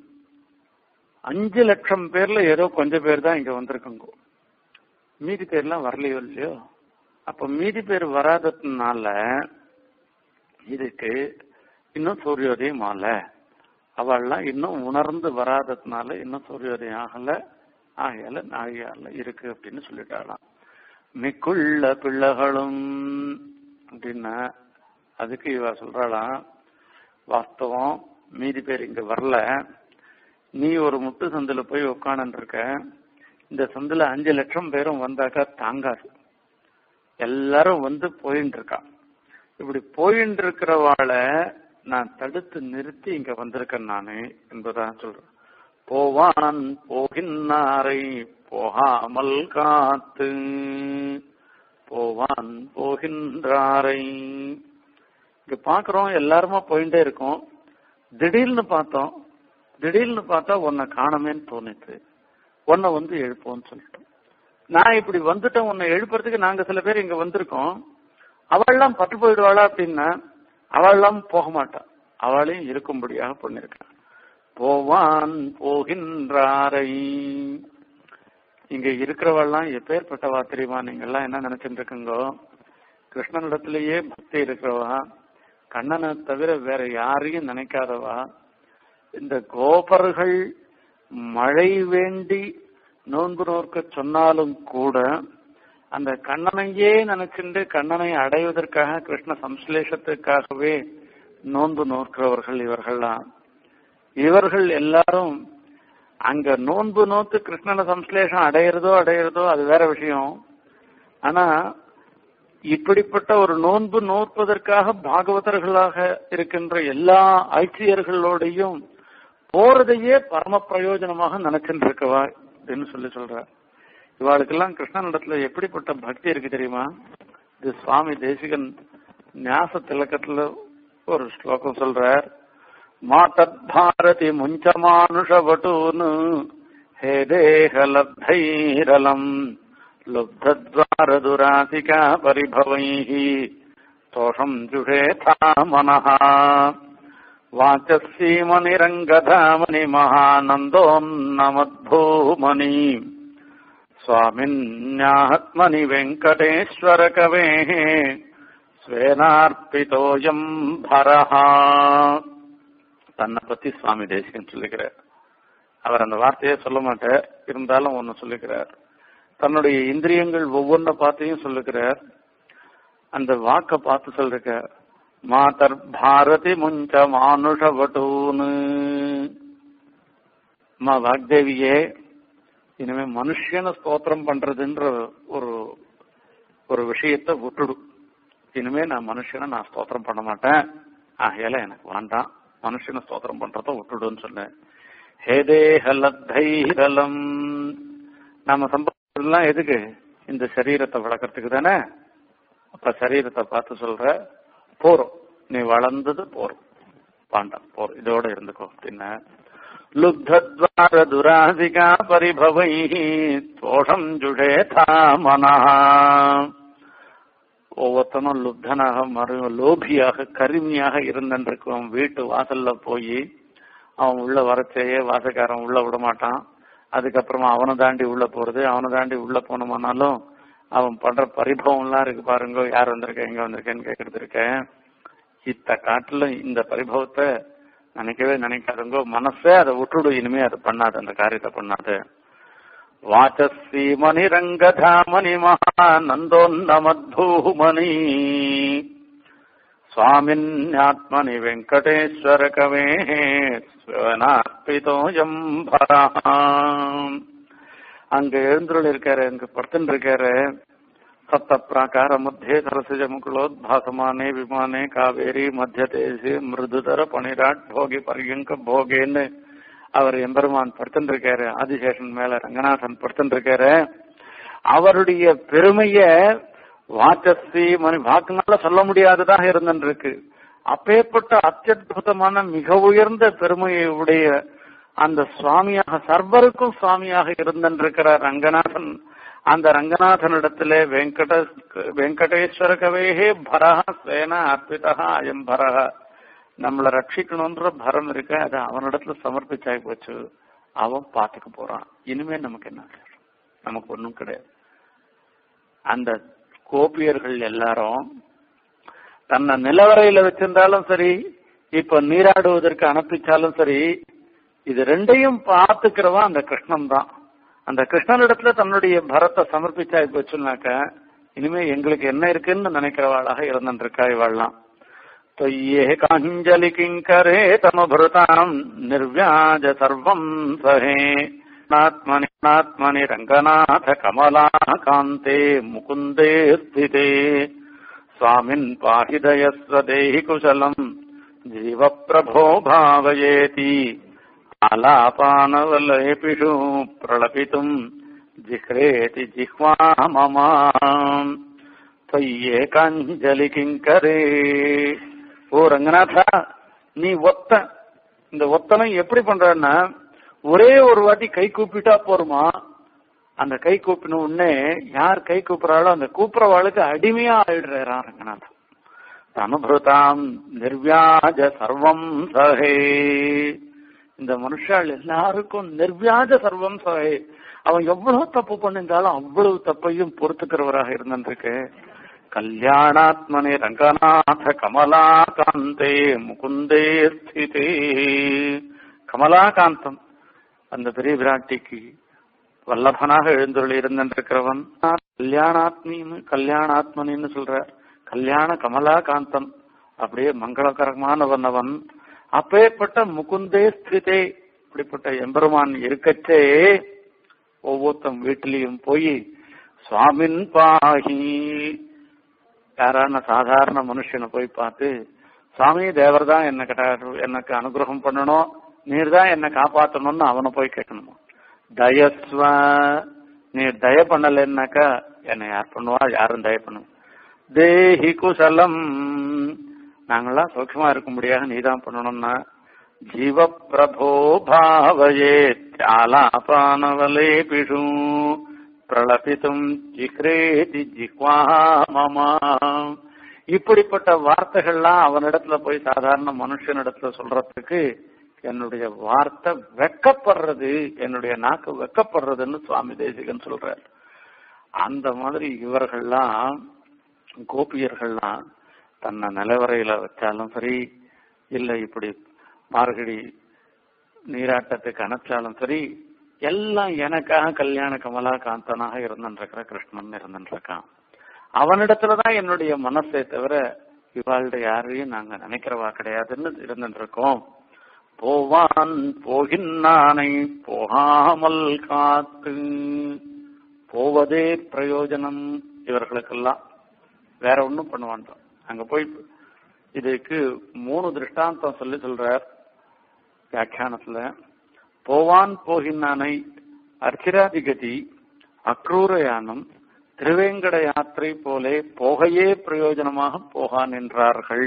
அஞ்சு லட்சம் பேர்ல ஏதோ கொஞ்சம் பேர் தான் இங்க வந்திருக்குங்க மீதி பேர்லாம் வரலையோ இல்லையோ அப்ப மீதி பேர் வராததுனால இதுக்கு இன்னும் சூரியோதயம் ஆகல அவள்லாம் இன்னும் உணர்ந்து வராததுனால இன்னும் சூரியோதயம் ஆகல ஆகையால நாழியால இருக்கு அப்படின்னு சொல்லிட்டாளாம் மிக்குள்ள பிள்ளைகளும் அப்படின்னா அதுக்கு இவ சொல்றாளாம் வாஸ்தவம் மீதி பேர் இங்க வரல நீ ஒரு முட்டு சந்தில போய் உட்காந்து இருக்க இந்த சந்தில அஞ்சு லட்சம் பேரும் வந்தாக்கா தாங்காது எல்லாரும் வந்து போயின்னு இருக்கா இப்படி போயின்னு இருக்கிறவாளை நான் தடுத்து நிறுத்தி இங்க வந்திருக்கேன் நானு என்பதான் சொல்றேன் போவான் போகின்னாரை போகாமல் காத்து போவான் போகின்றாரை இங்க பாக்குறோம் எல்லாருமா போயிட்டே இருக்கோம் திடீர்னு பார்த்தோம் திடீர்னு பார்த்தா உன்னை காணமேன்னு தோணுச்சு உன்னை வந்து எழுப்போம்னு சொல்லிட்டோம் நான் இப்படி வந்துட்டேன் உன்னை எழுப்புறதுக்கு நாங்க சில பேர் இங்க வந்திருக்கோம் அவள்லாம் பட்டு போயிடுவாளா அப்படின்னா அவள்லாம் போக மாட்டான் அவளையும் இருக்கும்படியாக பண்ணிருக்கான் போவான் போகின்றாரை இங்க இருக்கிறவெல்லாம் எப்பேற்பட்டவா தெரியுமா நீங்க எல்லாம் என்ன நினைச்சிட்டு இருக்குங்கோ கிருஷ்ணனிடத்திலேயே பக்தி இருக்கிறவா கண்ணனை தவிர வேற யாரையும் நினைக்காதவா இந்த கோபர்கள் மழை வேண்டி நோன்பு நோக்க சொன்னாலும் கூட அந்த கண்ணனையே நினைச்சுண்டு கண்ணனை அடைவதற்காக கிருஷ்ண சம்ஸ்லேஷத்துக்காகவே நோன்பு நோக்கிறவர்கள் இவர்கள்லாம் இவர்கள் எல்லாரும் அங்க நோன்பு நோத்து கிருஷ்ணன சம்ஸ்லேஷம் அடையிறதோ அடையிறதோ அது வேற விஷயம் ஆனா இப்படிப்பட்ட ஒரு நோன்பு நோற்பதற்காக பாகவதர்களாக இருக்கின்ற எல்லா ஆட்சியர்களோடையும் போறதையே பரம பிரயோஜனமாக நினைச்சுட்டு இருக்கவா அப்படின்னு சொல்லி சொல்ற இவாளுக்கெல்லாம் கிருஷ்ணனிடத்துல எப்படிப்பட்ட பக்தி இருக்கு தெரியுமா இது சுவாமி தேசிகன் ஞாச திலக்கத்துல ஒரு ஸ்லோகம் சொல்றார் மாதத் பாரதி முஞ்ச மானுஷவட்டூனு ஹே தேகலப்தைரலம் லுப்தத்வாரதுராசிகா பரிபவைः தோஷம் ஜுஷேதா மனः வாச்சசீமனிரங்கதாமணி மகானந்தோன்னமத்பூமணி स्वामिन्यात्मनि वेङ्कटेश्वरकवेः ஸ்வேனார்பிதோயம் பரஹா தன்னை பத்தி சுவாமி தேசிகன் சொல்லுகிறார் அவர் அந்த வார்த்தையே சொல்ல மாட்டார் இருந்தாலும் ஒன்னு சொல்லுகிறார் தன்னுடைய இந்திரியங்கள் ஒவ்வொன்றை பார்த்தையும் சொல்லுகிறார் அந்த வாக்க பார்த்து சொல்லிருக்க மாதர் பாரதி முஞ்ச மானுஷவட்டூனு அம்மா வாக்தேவியே இனிமே மனுஷன ஸ்தோத்திரம் பண்றதுன்ற ஒரு ஒரு விஷயத்தை விட்டுடு இனிமே நான் மனுஷனை நான் ஸ்தோத்திரம் பண்ண மாட்டேன் ஆகையால எனக்கு வேண்டாம் மனுஷனை ஸ்தோத்திரம் பண்றத விட்டுடுன்னு சொன்னேன் ஹேதேஹலத்தைரலம் நாம சம்பாதிக்கலாம் எதுக்கு இந்த சரீரத்தை வளர்க்கறதுக்கு தானே அப்ப சரீரத்தை பார்த்து சொல்ற போறோம் நீ வளர்ந்தது போறோம் வேண்டாம் போறோம் இதோட இருந்துக்கோ அப்படின்னா லுப்தத்வார துராதிகா பரிபவை தோஷம் ஜுடேதா மனா ஒவ்வொருத்தனும் லுப்தனாக மறு லோபியாக கருமியாக இருந்திருக்கும் வீட்டு வாசல்ல போய் அவன் உள்ள வரச்சேயே வாசக்காரன் உள்ள விட மாட்டான் அதுக்கப்புறமா அவனை தாண்டி உள்ள போறது அவனை தாண்டி உள்ள போனோம்னாலும் அவன் பண்ற பரிபவம் எல்லாம் இருக்கு பாருங்க யார் வந்திருக்க எங்க வந்திருக்கேன்னு கேக்குறது இருக்கேன் இத்த காட்டுல இந்த பரிபவத்தை நினைக்கவே நினைக்காதுங்க மனசே அதை விட்டுடு இனிமே அதை பண்ணாது அந்த காரியத்தை பண்ணாது வாச்சஸ்ரீ மணிரங்கதாமணி மகானந்தோன்னமத்பூமணி சுவாமின்யாத்மனி வெங்கடேஸ்வர கவே ஸ்வனார்பிதோயம் பராம் அங்க எழுந்துள்ள இருக்காரு அங்க படுத்துட்டு இருக்காரு சப்த பிராகார மத்தியே சரசஜ முகுலோத்பாசமானே விமானே காவேரி மத்திய தேசி மிருதுதர பனிராட் போகி பரியங்க போகேன்னு அவர் எம்பெருமான் படுத்துட்டு இருக்காரு ஆதிசேஷன் மேல ரங்கநாதன் படுத்துட்டு இருக்காரு அவருடைய பெருமைய வாச்சஸ்ரீ மணி வாக்குனால சொல்ல முடியாததாக இருந்திருக்கு அப்பேற்பட்ட அத்தியுதமான மிக உயர்ந்த பெருமையை உடைய அந்த சுவாமியாக சர்வருக்கும் சுவாமியாக இருந்திருக்கிற ரங்கநாதன் அந்த ரங்கநாதனிடத்திலே வெங்கட வெங்கடேஸ்வர கவேகே பரஹ சேன அர்ப்பிதா அயம் பரஹ நம்மளை ரட்சிக்கணும்ன்ற பரம் இருக்கு அதை அவனிடத்துல சமர்ப்பிச்சாய் போச்சு அவன் பாத்துக்க போறான் இனிமே நமக்கு என்ன நமக்கு ஒண்ணும் கிடையாது அந்த கோபியர்கள் எல்லாரும் தன்னை நிலவரையில வச்சிருந்தாலும் சரி இப்ப நீராடுவதற்கு அனுப்பிச்சாலும் சரி இது ரெண்டையும் பார்த்துக்கிறவன் அந்த கிருஷ்ணன் தான் அந்த கிருஷ்ணனிடத்துல தன்னுடைய பரத்தை சமர்ப்பிச்சாய் போச்சுனாக்க இனிமே எங்களுக்கு என்ன இருக்குன்னு நினைக்கிறவாளாக இருந்துருக்கா இவாள்லாம் தொய்யே காஞ்சலி கிங்கரே தமபுரதாம் நிர்வியாஜ சர்வம் சஹே நாத்மனி நாத்மனி ரங்கநாத கமலா காந்தே முகுந்தே ஸ்திதே சுவாமின் பாஹிதயஸ்வ தேஹி குசலம் ஜீவ பிரபோ பாவயேதி ஆலாபானவலேபிஷு பிரளபித்தும் ஜிஹ்ரேதி ஜிஹ்வா மமா தொய்யேகாஞ்சலி கிங்கரே ஓ ரங்கநாதா நீ ஒத்த இந்த ஒத்தனை எப்படி பண்றன்னா ஒரே ஒரு வாட்டி கை கூப்பிட்டா போருமா அந்த கை கூப்பின உடனே யார் கை கூப்பிடுறாளோ அந்த கூப்பிடுறவாளுக்கு அடிமையா ஆயிடுறாரா ரங்கநாதன் அனுபிருதாம் நிர்வியாஜ சர்வம் சகே இந்த மனுஷாள் எல்லாருக்கும் நிர்வியாஜ சர்வம் சகே அவன் எவ்வளவு தப்பு பண்ணிருந்தாலும் அவ்வளவு தப்பையும் பொறுத்துக்கிறவராக இருந்திருக்கு கல்யாணாத்மனே ரங்கநாத கமலாகாந்தே முகுந்தே ஸ்திதே கமலாகாந்தம் அந்த பெரிய பிராட்டிக்கு வல்லபனாக எழுந்துள்ள இருந்திருக்கிறவன் கல்யாணாத்மின்னு கல்யாணாத்மனின்னு சொல்ற கல்யாண கமலா காந்தன் அப்படியே மங்களகரமானவன் அவன் அப்பேற்பட்ட முகுந்தே ஸ்திரிதே இப்படிப்பட்ட எம்பெருமான் இருக்கச்சே ஒவ்வொருத்தம் வீட்டிலையும் போய் சுவாமின் பாகி யாரான சாதாரண மனுஷனை போய் பார்த்து சுவாமி தேவர் தான் என்ன கிட்ட எனக்கு அனுகிரகம் பண்ணணும் நீர் தான் என்ன காப்பாத்தணும்னு அவனை போய் கேட்கணுமா தயஸ்வ நீ தய பண்ணலன்னாக்கா என்னை யார் பண்ணுவா யாரும் தய பண்ணும் தேஹி குசலம் நாங்கெல்லாம் சௌக்கியமா இருக்கும்படியாக நீதான் பண்ணணும்னா ஜீவ பிரபோ பாவயே தியாலாபானவலே பிஷு பிரளபித்தும் ஜிக்ரேதி ஜிக்வா மமா இப்படிப்பட்ட வார்த்தைகள்லாம் அவனிடத்துல போய் சாதாரண மனுஷனிடத்துல சொல்றதுக்கு என்னுடைய வார்த்தை வெக்கப்படுறது என்னுடைய நாக்கு வெக்கப்படுறதுன்னு சுவாமி தேசிகன் சொல்றார் அந்த மாதிரி இவர்கள்லாம் கோபியர்கள்லாம் தன்னை நிலவரையில வச்சாலும் சரி இல்ல இப்படி மார்கழி நீராட்டத்துக்கு அனுப்பிச்சாலும் சரி எல்லாம் எனக்காக கல்யாண கமலா காந்தனாக இருந்துருக்கிற கிருஷ்ணன் இருந்துருக்கான் அவனிடத்துலதான் என்னுடைய மனசை தவிர இவாழ்ட யாரையும் நாங்க நினைக்கிறவா கிடையாதுன்னு இருந்துருக்கோம் போவான் போகின்னானை போகாமல் காத்து போவதே பிரயோஜனம் இவர்களுக்கெல்லாம் வேற ஒண்ணும் பண்ண வேண்டாம் அங்க போய் இதுக்கு மூணு திருஷ்டாந்தம் சொல்லி சொல்றார் வியாக்கியானத்துல போவான் போகின்னானை அர்ச்சிராதிகதி அக்ரூரயானம் திருவேங்கட யாத்திரை போலே போகையே பிரயோஜனமாக போகான் என்றார்கள்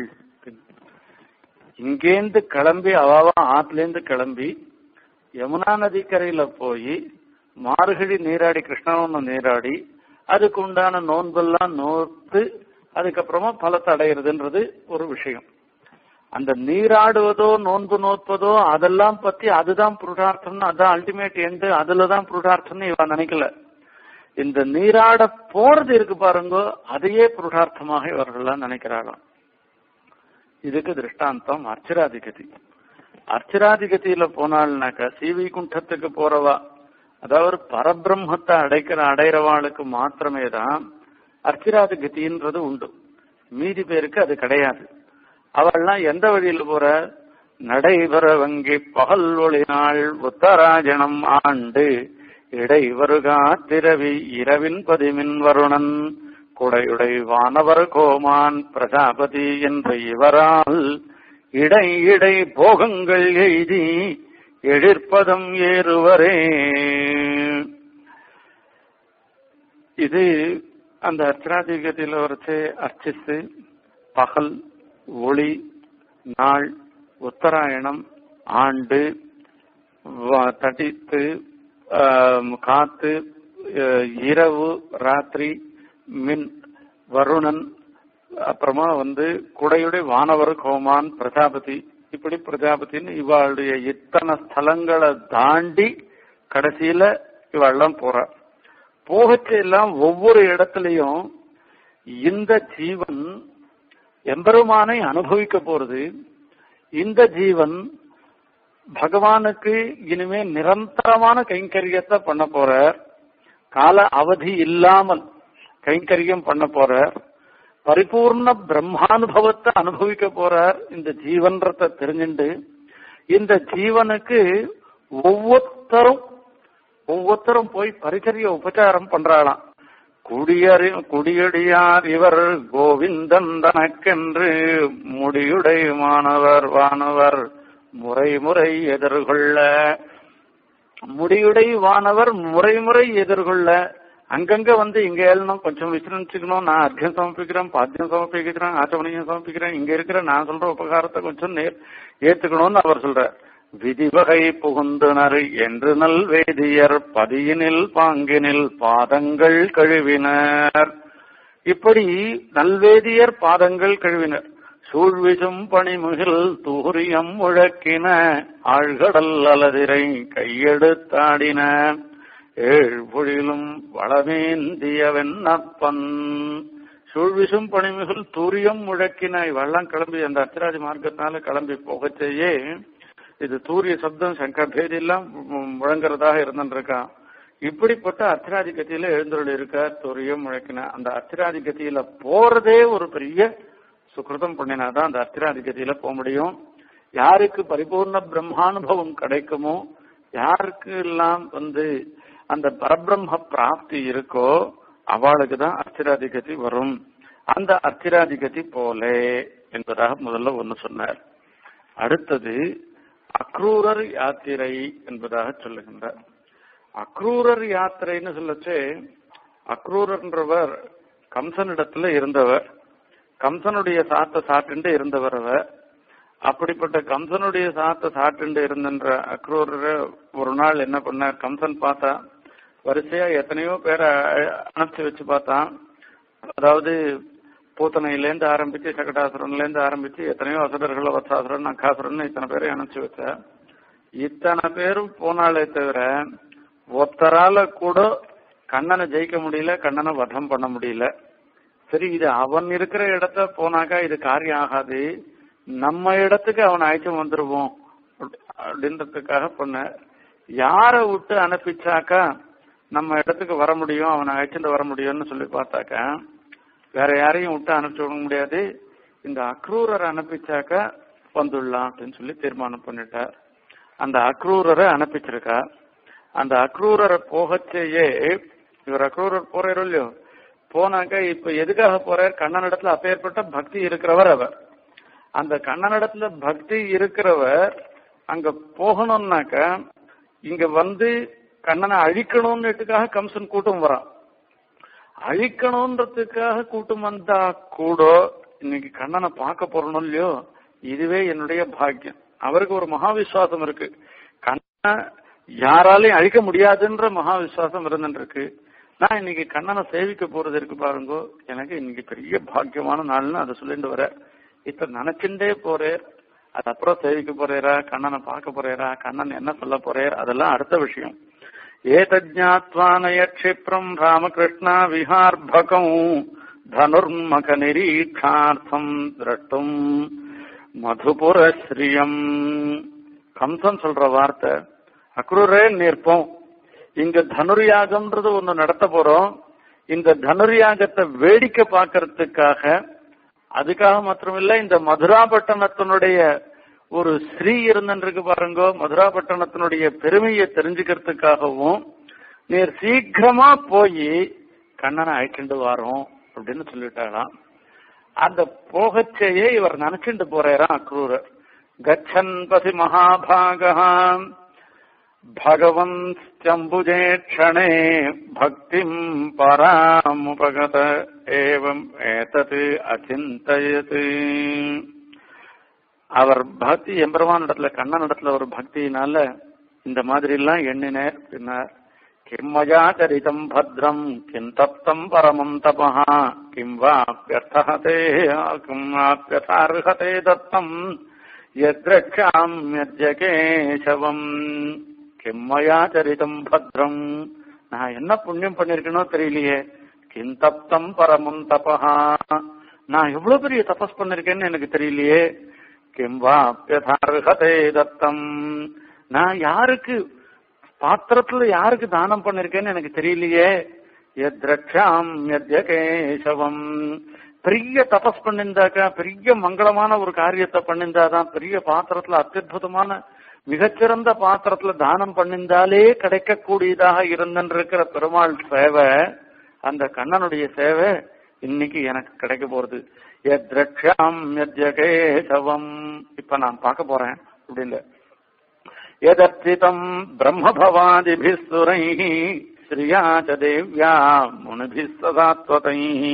இங்கேந்து கிளம்பி அவாவா ஆத்துலேருந்து கிளம்பி யமுனா நதிக்கரையில போய் மார்கழி நீராடி கிருஷ்ணவன நீராடி அதுக்கு உண்டான நோன்பெல்லாம் நோத்து அதுக்கப்புறமா பலத்தை அடையிறதுன்றது ஒரு விஷயம் அந்த நீராடுவதோ நோன்பு நோற்பதோ அதெல்லாம் பத்தி அதுதான் புருஷார்த்தம்னு அதான் அல்டிமேட் எண்டு அதுலதான் புருஷார்த்தம்னு இவன் நினைக்கல இந்த நீராட போறது இருக்கு பாருங்க அதையே புருஷார்த்தமாக இவர்கள்லாம் நினைக்கிறாராம் இதுக்கு திருஷ்டாந்தம் அர்ச்சராதிகதி அர்ச்சராதிகதியில போனாள்னாக்கா சீவி குண்டத்துக்கு போறவா அதாவது பரபிரம்மத்தை அடைக்கிற அடைகிறவாளுக்கு மாத்திரமே தான் அர்ச்சிராதிகதின்றது உண்டு மீதி பேருக்கு அது கிடையாது அவள்லாம் எந்த வழியில போற நடைபெற வங்கி பகல் ஒளி நாள் உத்தராஜனம் ஆண்டு இடை வருகா திரவி இரவின் பதிமின் வருணன் குடையுடை வானவர் கோமான் பிரஜாபதி என்ற இவரால் இடை இடை போகங்கள் எய்தி எழிற்பதம் ஏறுவரே இது அந்த அர்ச்சனாதிகத்தில் வரைச்சு அர்ச்சித்து பகல் ஒளி நாள் உத்தராயணம் ஆண்டு தடித்து காத்து இரவு ராத்திரி மின் வருணன் அப்புறமா வந்து குடையுடைய வானவர் கோமான் பிரஜாபதி இப்படி பிரஜாபதின்னு இவாளுடைய இத்தனை ஸ்தலங்களை தாண்டி கடைசியில இவாள்லாம் போறா போகச்செல்லாம் ஒவ்வொரு இடத்துலயும் இந்த ஜீவன் எம்பெருமானை அனுபவிக்க போறது இந்த ஜீவன் பகவானுக்கு இனிமே நிரந்தரமான கைங்கரியத்தை பண்ண போறார் கால அவதி இல்லாமல் கைங்கரியம் பண்ண போறார் பரிபூர்ண பிரம்மானுபவத்தை அனுபவிக்க போறார் இந்த ஜீவன்றத தெரிஞ்சுண்டு இந்த ஜீவனுக்கு ஒவ்வொருத்தரும் ஒவ்வொருத்தரும் போய் பரிச்சரிய உபச்சாரம் பண்றாளாம் குடியறி குடியடியார் இவர் கோவிந்தன் தனக்கென்று முடியுடை மாணவர் வானவர் முறை முறை எதிர்கொள்ள முடியுடை வானவர் முறை முறை எதிர்கொள்ள அங்கங்க வந்து இங்க ஏழணும் கொஞ்சம் விசிரமிச்சுக்கணும் நான் அர்த்தம் சமர்ப்பிக்கிறேன் பாத்தியம் சமர்ப்பிக்கிறேன் ஆச்சமணியம் சமர்ப்பிக்கிறேன் இங்க இருக்கிற நான் சொல்ற உபகாரத்தை கொஞ்சம் நேர் ஏத்துக்கணும்னு அவர் சொல்ற விதிவகை புகுந்தனர் என்று நல் வேதியர் பதியினில் பாங்கினில் பாதங்கள் கழுவினர் இப்படி நல்வேதியர் பாதங்கள் கழுவினர் சூழ்விசும் பணிமுகில் தூரியம் முழக்கின ஆழ்கடல் அலதிரை கையெடுத்தாடின ஏழ்பொழிலும் வளமேந்திய வெண்ணப்பன் சூழ்விசும் பணிமிகள் தூரியம் முழக்கின இவெல்லாம் கிளம்பி அந்த அச்சராஜ் மார்க்கத்தினால கிளம்பி போகச்சேயே இது தூரிய சப்தம் சங்கர் பேதி எல்லாம் முழங்குறதாக இருந்துருக்கான் இப்படிப்பட்ட அர்த்தராதிகத்தியில எழுந்தருள் இருக்கார் துரியம் முழக்கின அந்த அர்த்தராதிகத்தியில போறதே ஒரு பெரிய சுக்கிருதம் பண்ணினாதான் அந்த அர்த்தராதிகத்தியில போக முடியும் யாருக்கு பரிபூர்ண பிரம்மானுபவம் கிடைக்குமோ யாருக்கு எல்லாம் வந்து அந்த பரபிரம்ம பிராப்தி இருக்கோ அவளுக்கு தான் அர்த்திராதிகதி வரும் அந்த அர்த்திராதிகதி போலே என்பதாக முதல்ல ஒன்னு சொன்னார் அடுத்தது அக்ரூரர் யாத்திரை என்பதாக சொல்லுகின்றார் அக்ரூரர் யாத்திரைன்னு சொல்லச்சு அக்ரூரன்றவர் கம்சனிடத்துல இருந்தவர் கம்சனுடைய சாத்த சாப்பிட்டு இருந்தவர் அவர் அப்படிப்பட்ட கம்சனுடைய சாத்த சாப்பிட்டு இருந்தன்ற அக்ரூரர் ஒரு நாள் என்ன பண்ணார் கம்சன் பார்த்தா வரிசையா எத்தனையோ பேரை அனுப்பிச்சு வச்சு பார்த்தான் அதாவது பூத்தனையிலேருந்து ஆரம்பிச்சு சகடாசுரன்லேருந்து ஆரம்பிச்சு எத்தனையோ அசுரர்கள் வத்சாசுரன் நக்காசுரன் இத்தனை பேரை அனுப்பிச்சு வச்ச இத்தனை பேரும் போனாலே தவிர ஒருத்தரால கூட கண்ணனை ஜெயிக்க முடியல கண்ணனை வதம் பண்ண முடியல சரி இது அவன் இருக்கிற இடத்த போனாக்கா இது காரியம் ஆகாது நம்ம இடத்துக்கு அவனை அழைச்சு வந்துருவோம் அப்படின்றதுக்காக பண்ண யார விட்டு அனுப்பிச்சாக்கா நம்ம இடத்துக்கு வர முடியும் அவனை அழைச்சிட்டு வர முடியும்னு சொல்லி பார்த்தாக்கா வேற யாரையும் விட்டு அனுப்பிச்சு விட முடியாது இந்த அக்ரூரரை அனுப்பிச்சாக்கா வந்துடலாம் அப்படின்னு சொல்லி தீர்மானம் பண்ணிட்டார் அந்த அக்ரூரரை அனுப்பிச்சிருக்கா அந்த அக்ரூரரை போகச்சேயே இவர் அக்ரூரர் போறாரு இல்லையோ போனாக்க இப்ப எதுக்காக போறார் கண்ணனிடத்துல அப்பேற்பட்ட பக்தி இருக்கிறவர் அவர் அந்த கண்ணனிடத்துல பக்தி இருக்கிறவர் அங்க போகணும்னாக்க இங்க வந்து கண்ணனை அழிக்கணும்னுட்டுக்காக கம்சன் கூட்டம் வரான் அழிக்கணும்ன்றதுக்காக கூட்டம் வந்தா கூட இன்னைக்கு கண்ணனை பார்க்க போறணும் இல்லையோ இதுவே என்னுடைய பாக்கியம் அவருக்கு ஒரு மகா விசுவாசம் இருக்கு கண்ணனை யாராலையும் அழிக்க முடியாதுன்ற மகா விசுவாசம் இருந்துருக்கு நான் இன்னைக்கு கண்ணனை சேவிக்க போறது இருக்கு பாருங்க எனக்கு இன்னைக்கு பெரிய பாக்கியமான நாள்னு அதை சொல்லிட்டு வர இப்ப நினைச்சுட்டே போறேன் அது அப்புறம் சேவிக்க போறேரா கண்ணனை பார்க்க போறேரா கண்ணன் என்ன சொல்ல போறேர் அதெல்லாம் அடுத்த விஷயம் ஏதஜாத்வானய க்ஷிப்ரம் ராமகிருஷ்ணா விஹார்பகம் தனுர்மக நிரீட்சார்த்தம் திரட்டும் மதுபுரஸ்ரீயம் கம்சன் சொல்ற வார்த்தை அக்ரூரே நிற்போம் இங்க தனுர்யாகம்ன்றது ஒண்ணு நடத்த போறோம் இந்த தனுர்யாகத்தை வேடிக்கை பார்க்கறதுக்காக அதுக்காக மாத்திரமில்ல இந்த மதுராபட்டணத்தினுடைய ஒரு ஸ்ரீ இருந்துருக்கு பாருங்க மதுராபட்டணத்தினுடைய பெருமையை தெரிஞ்சுக்கிறதுக்காகவும் நீர் சீக்கிரமா போய் கண்ணனை அழைக்கிண்டு வாரோம் அப்படின்னு சொல்லிட்டாராம் அந்த போகச்சேயே இவர் நினைச்சுட்டு போறாராம் அக்ரூரர் கச்சன் பசி மகாபாகாம் भगवंस्त्यम्बुजे क्षणे भक्तिम् परामुपगत एवम् एतत् அச்சிந்தயத் அவர் பக்தி எம்பெருமான் இடத்துல கண்ணன் இடத்துல ஒரு பக்தியினால இந்த மாதிரி எல்லாம் எண்ணினர் பின்னர் கிம்மயா சரிதம் பத்ரம் கிம் தப்தம் பரமம் தபா கிம் வாப்பியர்த்தகதே கிம் வாப்பியதார்ஹதே தத்தம் யத்ரக்ஷாம் யஜ்யகேசவம் கிம்மயா சரிதம் பத்ரம் நான் என்ன புண்ணியம் பண்ணிருக்கனோ தெரியலையே கிம் தப்தம் பரமம் தபஹா நான் எவ்வளவு பெரிய தபஸ் பண்ணிருக்கேன்னு எனக்கு தெரியலையே கிம் வாப்பியதார்ஹதே தத்தம் நான் யாருக்கு பாத்திரத்துல யாருக்கு தானம் பண்ணிருக்கேன்னு எனக்கு தெரியலையே எத்ரக்ஷாம் யத்யகேசவம் பெரிய தபஸ் பண்ணிருந்தாக்கா பெரிய மங்களமான ஒரு காரியத்தை பண்ணிருந்தாதான் பெரிய பாத்திரத்துல அத்தியுதமான மிகச்சிறந்த பாத்திரத்துல தானம் பண்ணிருந்தாலே கிடைக்கக்கூடியதாக இருந்திருக்கிற பெருமாள் சேவை அந்த கண்ணனுடைய சேவை இன்னைக்கு எனக்கு கிடைக்க போறது எத்ரக்ஷாம் யத்யகேசவம் இப்ப நான் பார்க்க போறேன் அப்படின்னு எதர்ச்சிதம் பிரம்மபவாதிபிः சுரைः ஸ்ரீயா ச தேவ்யா முனிபிः சதாத்வதைः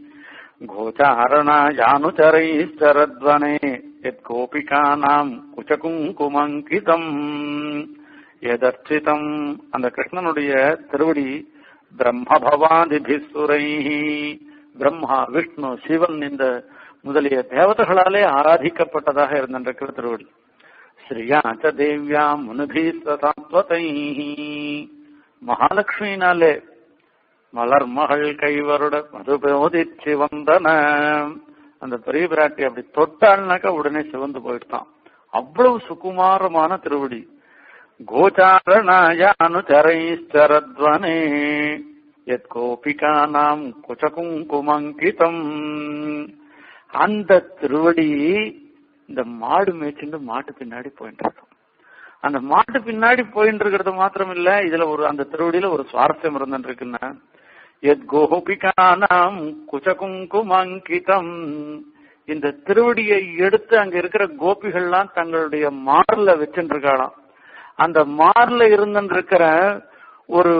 கோச்சாரணாயானுச்சரைश्चरध्वने यत्कोपिकानाम् குச்சகுங்குமங்கிதம் எதர்ச்சிதம் அந்த கிருஷ்ணனுடைய திருவடி பிரம்மபவாதிபிசுரை பிரம்மா விஷ்ணு சிவன் இந்த முதலிய தேவதைகளாலே ஆராதிக்கப்பட்டதாக இருந்திருக்கிற திருவடி ஸ்ரீயாச்ச தேவ்யா முனிபி சதாத்வதை மகாலட்சுமினாலே மலர் மகள் கைவருட மதுபோதி சிவந்தன அந்த பெரிய பிராட்டி அப்படி தொட்டாள்னாக்கா உடனே சிவந்து போயிட்டான் அவ்வளவு சுகுமாரமான திருவடி கோச்சாரணாயானுச்சரைச்சரத்வனே எத் கோபிகானாம் குச்சகுங்குமங்கிதம் அந்த திருவடி இந்த மாடு மேய்ச்சிட்டு மாட்டு பின்னாடி போயிட்டு இருக்கும் அந்த மாட்டு பின்னாடி போயிட்டு இருக்கிறது மாத்திரம் இல்ல இதுல ஒரு அந்த திருவடியில ஒரு சுவாரஸ்யம் இருந்துட்டு இருக்குன்னா எத் கோபிகானாம் குச்சகுங்குமங்கிதம் இந்த திருவடியை எடுத்து அங்க இருக்கிற கோபிகள்லாம் தங்களுடைய மார்ல வச்சுட்டு இருக்காளாம் அந்த மார்ல இருந்துட்டு இருக்கிற ஒரு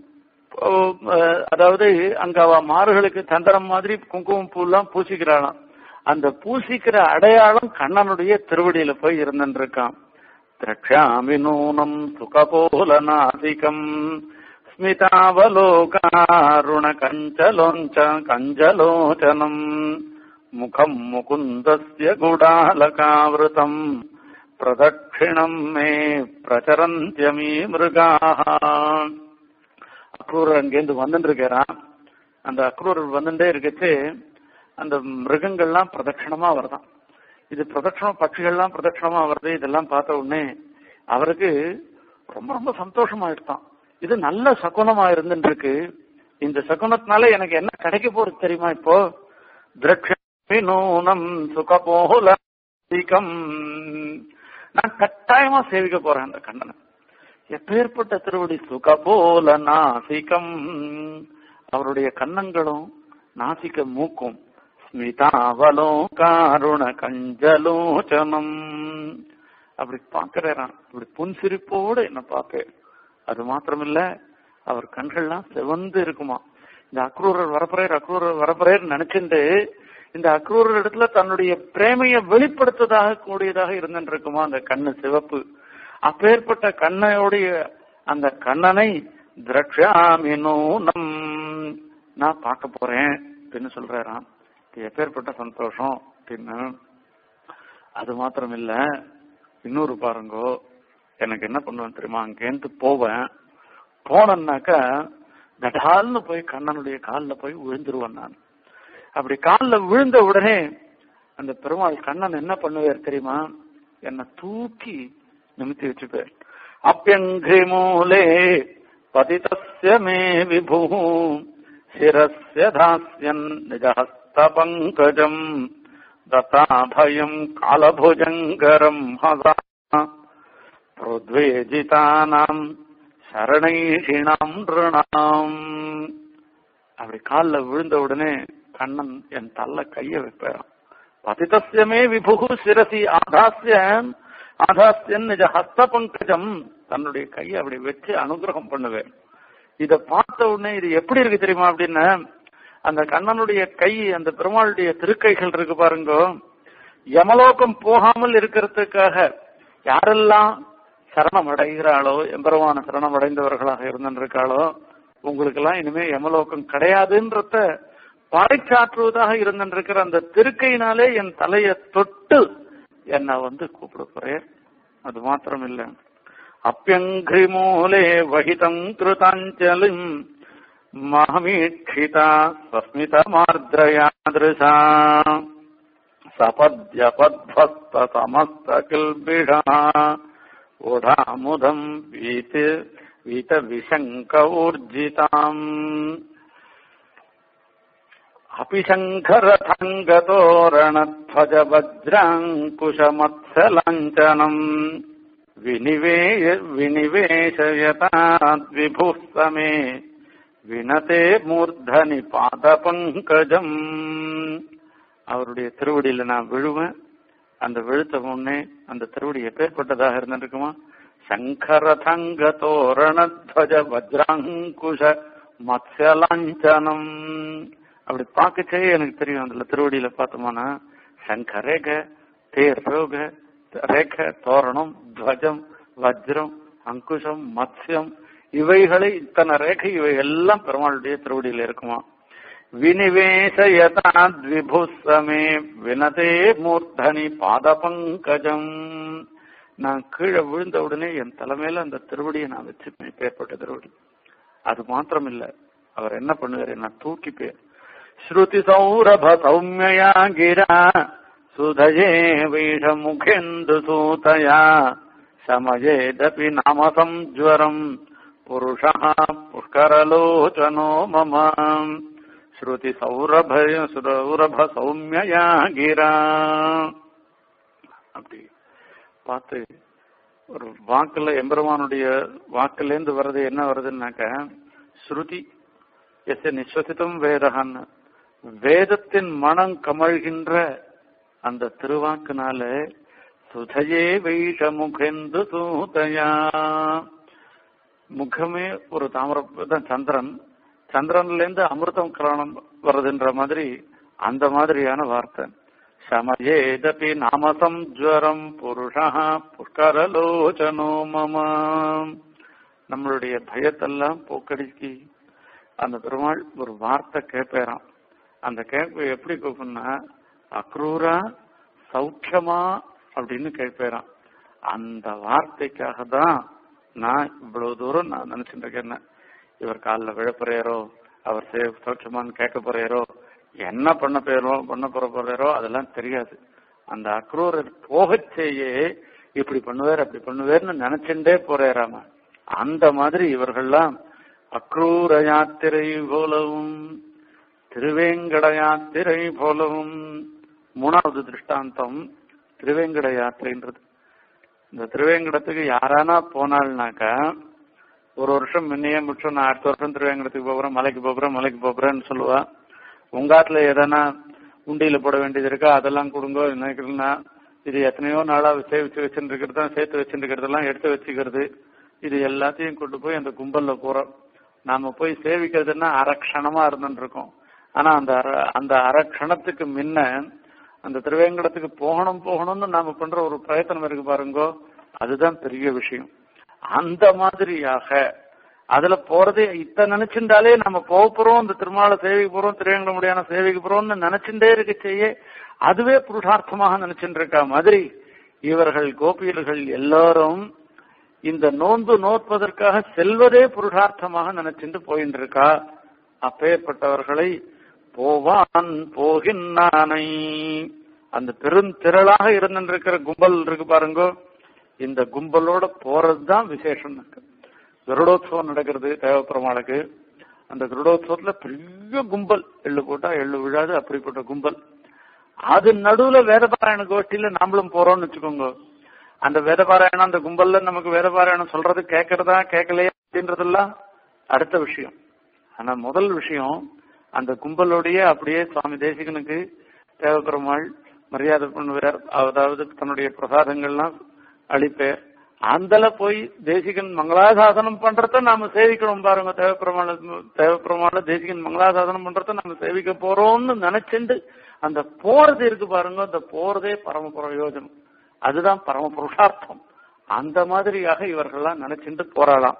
அதாவது அங்க அவ மாறுகளுக்கு சந்திரம் மாதிரி குங்குமம் பூலாம் பூசிக்கிறாளாம் அந்த பூசிக்கிற அடையாளம் கண்ணனுடைய திருவடியில போய் இருந்துட்டு இருக்கான் திரக்ஷாமி நூனம் சுகபோல நாசிகம் ஸ்மிதாவலோகாருண கஞ்சலோஞ்ச கஞ்சலோச்சனம் முகம் முகுந்தஸ்ய குடாலகாவிருதம் பிரதட்சிணம் மே பிரச்சரந்தியமீ மிருகாக அக்ரூரர் அங்கேருந்து வந்துட்டு இருக்கிறான் அந்த அக்ரூரர் வந்துட்டே இருக்கச்சு அந்த மிருகங்கள்லாம் பிரதட்சணமா வருதான் இது பிரதட்சணம் பட்சிகள்லாம் பிரதட்சணமா வருது இதெல்லாம் பார்த்த உடனே அவருக்கு ரொம்ப ரொம்ப சந்தோஷமா இருக்கான் இது நல்ல சகுனமா இருந்துட்டு இருக்கு இந்த சகுனத்தினால எனக்கு என்ன கிடைக்க போறது தெரியுமா இப்போ திரட்சூனம் சுகபோல நான் கட்டாயமா சேவிக்க போறேன் அந்த கண்ணனை எப்பேற்பட்ட திருவடி சுகபோல நாசிகம் அவருடைய கண்ணங்களும் நாசிக்க மூக்கும் ஸ்மிதாவலோ காருண கஞ்சலோச்சனம் அப்படி பாக்குறான் இப்படி புன்சிரிப்போடு என்ன பார்ப்பேன் அது மாத்திரமில்ல அவர் கண்கள்லாம் செவந்து இருக்குமா இந்த அக்ரூரர் வரப்புறையர் அக்ரூரர் வரப்புறையர் நினைச்சுட்டு இந்த அக்ரூரர் இடத்துல தன்னுடைய பிரேமையை வெளிப்படுத்ததாக கூடியதாக இருந்துட்டு இருக்குமா அந்த கண்ணு சிவப்பு அப்பேற்பட்ட கண்ணையோடைய அந்த கண்ணனை திரட்சாமி நூனம் நான் பார்க்க போறேன் அப்படின்னு சொல்றாராம் இது எப்பேற்பட்ட சந்தோஷம் அப்படின்னு அது மாத்திரம் இல்ல இன்னொரு பாருங்கோ எனக்கு என்ன பண்ணுவேன் தெரியுமா அங்கேருந்து போவேன் போனேன்னாக்கா தடால்னு போய் கண்ணனுடைய காலில் போய் விழுந்துருவேன் நான் அப்படி காலில் விழுந்த உடனே அந்த பெருமாள் கண்ணன் என்ன பண்ணுவார் தெரியுமா என்னை தூக்கி நிமித்தி வச்சுப்பார் அப்பியங்கி மூலே பதிதஸ்ய மே விபு சிரஸ்ய தாஸ்யன் நிஜஹஸ்த பங்கஜம் தத்தாபயம் காலபுஜங்கரம் ஹசா புரோத்வேஜிதானாம் சரணைஷிணாம் ரிணாம் அப்படி காலில் விழுந்த உடனே கண்ணன் என் தள்ள கைய வைப்பாராம் பதிதஸ்யமே விபுகு சிரசி ஆதாசிய ஆதாசியன் நிஜ ஹஸ்த பங்கஜம் தன்னுடைய கையை அப்படி வச்சு அனுகிரகம் பண்ணுவேன் இத பார்த்த உடனே இது எப்படி இருக்கு தெரியுமா அப்படின்னு அந்த கண்ணனுடைய கை அந்த பெருமாளுடைய திருக்கைகள் இருக்கு பாருங்க யமலோகம் போகாமல் இருக்கிறதுக்காக யாரெல்லாம் சரணம் அடைகிறாளோ எம்பெருமான சரணம் அடைந்தவர்களாக இருந்திருக்காளோ உங்களுக்கு எல்லாம் இனிமே யமலோகம் கிடையாதுன்றத பறைச்சாற்றுவதாக இருந்திருக்கிற அந்த திருக்கையினாலே என் தலையை தொட்டு என்னை வந்து கூப்பிட போறேன் அது மாத்திரம் இல்ல அப்பியங்கிரி மூலே வகிதம் கிருதாஞ்சலிம் மகமீட்சிதா ஸ்வஸ்மிதமார்திரயா திருஷா சபத்யபத்வஸ்த சமஸ்த கில்பிஷா ஓடாமுதம் வீத் வீத விஷங்க ஊர்ஜிதாம் அபிசங்கரதங்கதோரணத்வஜ வஜ்ராங்குஷமத்சலாஞ்சனம் வினிவேய வினிவேஷயதாத்விபுः சமே வினதே மூர்தனி பாத பங்கஜம் அவருடைய திருவடியில நான் விழுவேன் அந்த விழுத்த முன்னே அந்த திருவடி எப்பேற்பட்டதாக இருந்திருக்குமா சங்கரதங்க தோரணத்வஜ வஜ்ராங்குஷ மத்ஸ்யலாஞ்சனம் அப்படி பார்க்கச்சே எனக்கு தெரியும் அதுல திருவடியில பார்த்தோம்னா சங்க ரேக தேர் ரோக ரேக தோரணம் துவஜம் வஜ்ரம் அங்குஷம் மத்ஸ்யம் இவைகளை இத்தனை ரேகை இவை எல்லாம் பெருமாளுடைய திருவடியில இருக்குமா வினிவேசயதாத்விபுசமே வினதே மூர்த்தனி பாத பங்கஜம் நான் கீழே விழுந்த உடனே என் தலைமையில அந்த திருவடியை நான் வச்சுப்பேன் பேர்பட்ட திருவடி அது மாத்திரம் இல்ல அவர் என்ன பண்ணுவார் நான் தூக்கி பேர் ஸ்ருதி சௌரப சௌமியா கிரா சுதயே வீஷமுகேந்து சூதயா சமயேதபி நாமசம் ஜுவரம் புருஷா புஷ்கரலோச்சனோ மம ஸ்ருதி சௌரப சௌரப சௌமியா கிரா அப்படி பார்த்து ஒரு வாக்குல எம்பெருமானுடைய வாக்குலேருந்து வர்றது என்ன வருதுன்னாக்க ஸ்ருதி எஸ் நிஸ்வசித்தும் வேதகான்னு வேதத்தின் மனம் கமழ்கின்ற அந்த திருவாக்குனால சுதையே வைஷ முகெந்து சூதையா முகமே ஒரு தாமிர சந்திரன் சந்திரன்ல இருந்து அமிர்தம் கிரணம் வருதுன்ற மாதிரி அந்த மாதிரியான வார்த்தை சமயேதபி நாமசம் ஜுவரம் புருஷா புஷ்கரலோச்சனோ மம நம்மளுடைய பயத்தெல்லாம் போக்கடிக்கி அந்த பெருமாள் ஒரு வார்த்தை கேட்பேறான் அந்த கேட்ப எப்படி கூப்பிடுனா அக்ரூரா சௌக்கியமா அப்படின்னு கேட்பேறான் அந்த வார்த்தைக்காக தான் நான் இவ்வளவு தூரம் நான் நினைச்சிட்டு இருக்கேன் இவர் காலில் விழப்போறாரோ அவர் சே சௌக்கியமான்னு கேட்க போறாரோ என்ன பண்ண போறோ பண்ண போற போறாரோ அதெல்லாம் தெரியாது அந்த அக்ரூரர் போகச்சேயே இப்படி பண்ணுவார் அப்படி பண்ணுவார்னு நினைச்சுட்டே போறாராம அந்த மாதிரி இவர்கள்லாம் அக்ரூர யாத்திரை போலவும் திருவேங்கட யாத்திரை போலவும் மூணாவது திருஷ்டாந்தம் திருவேங்கட யாத்திரைன்றது இந்த திருவேங்கடத்துக்கு யாரானா போனாள்னாக்கா ஒரு வருஷம் முன்னையே முடிச்சோம் நான் அடுத்த வருஷம் திருவேங்கடத்துக்கு போகிறேன் மலைக்கு போகிறேன் மலைக்கு போகிறேன்னு சொல்லுவா உங்காத்துல எதனா உண்டியில போட வேண்டியது இருக்கா அதெல்லாம் கொடுங்க நினைக்கிறேன்னா இது எத்தனையோ நாளா சேவிச்சு வச்சுட்டு இருக்கிறது தான் சேர்த்து வச்சுட்டு இருக்கிறதெல்லாம் எடுத்து வச்சுக்கிறது இது எல்லாத்தையும் கொண்டு போய் அந்த கும்பல்ல போறோம் நாம போய் சேவிக்கிறதுன்னா அரக்ஷணமா இருந்துட்டு இருக்கோம் ஆனா அந்த அர அந்த அரக்ஷணத்துக்கு முன்ன அந்த திருவேங்கடத்துக்கு போகணும் போகணும்னு நாம பண்ற ஒரு பிரயத்தனம் இருக்கு பாருங்கோ அதுதான் பெரிய விஷயம் அந்த மாதிரியாக அதுல போறதே இத்த நினைச்சுட்டாலே நம்ம போக போறோம் இந்த திருமாலை சேவைக்கு போறோம் திருவேங்கட முடியான சேவைக்கு போறோம்னு நினைச்சுட்டே இருக்க செய்ய அதுவே புருஷார்த்தமாக நினைச்சுட்டு இருக்கா மாதிரி இவர்கள் கோபியர்கள் எல்லாரும் இந்த நோன்பு நோற்பதற்காக செல்வதே புருஷார்த்தமாக நினைச்சுட்டு போயிட்டு இருக்கா அப்பேற்பட்டவர்களை போவான் போகின்னானை அந்த பெருந்திரளாக இருந்திருக்கிற கும்பல் இருக்கு பாருங்க இந்த கும்பலோட போறதுதான் விசேஷம் கருடோத்சவம் நடக்கிறது தேவப்பெருமாளுக்கு அந்த கருடோத்சவத்துல பெரிய கும்பல் எள்ளு போட்டா எள்ளு விழாது அப்படிப்பட்ட கும்பல் அது நடுவுல வேதபாராயண கோஷ்டியில நாமளும் போறோம்னு வச்சுக்கோங்க அந்த வேதபாராயணம் அந்த கும்பல்ல நமக்கு வேதபாராயணம் சொல்றது கேட்கறதா கேட்கலையா அப்படின்றதெல்லாம் அடுத்த விஷயம் ஆனா முதல் விஷயம் அந்த கும்பலோடைய அப்படியே சுவாமி தேசிகனுக்கு தேவப்பெருமாள் மரியாதை பண்ணுவார் அதாவது தன்னுடைய பிரசாதங்கள்லாம் அளிப்பேர் அந்தல போய் தேசிகன் மங்களாசாசனம் பண்றத நாம சேவிக்கணும் பாருங்க தேவப்பிரமாண தேவப்பிரமாண தேசிகன் மங்களாசாசனம் பண்றத நம்ம சேவிக்க போறோம்னு நினைச்சுண்டு அந்த போறது இருக்கு பாருங்க அந்த போறதே பரம பிரயோஜனம் அதுதான் பரம புருஷார்த்தம் அந்த மாதிரியாக இவர்கள்லாம் நினைச்சுட்டு போறாளாம்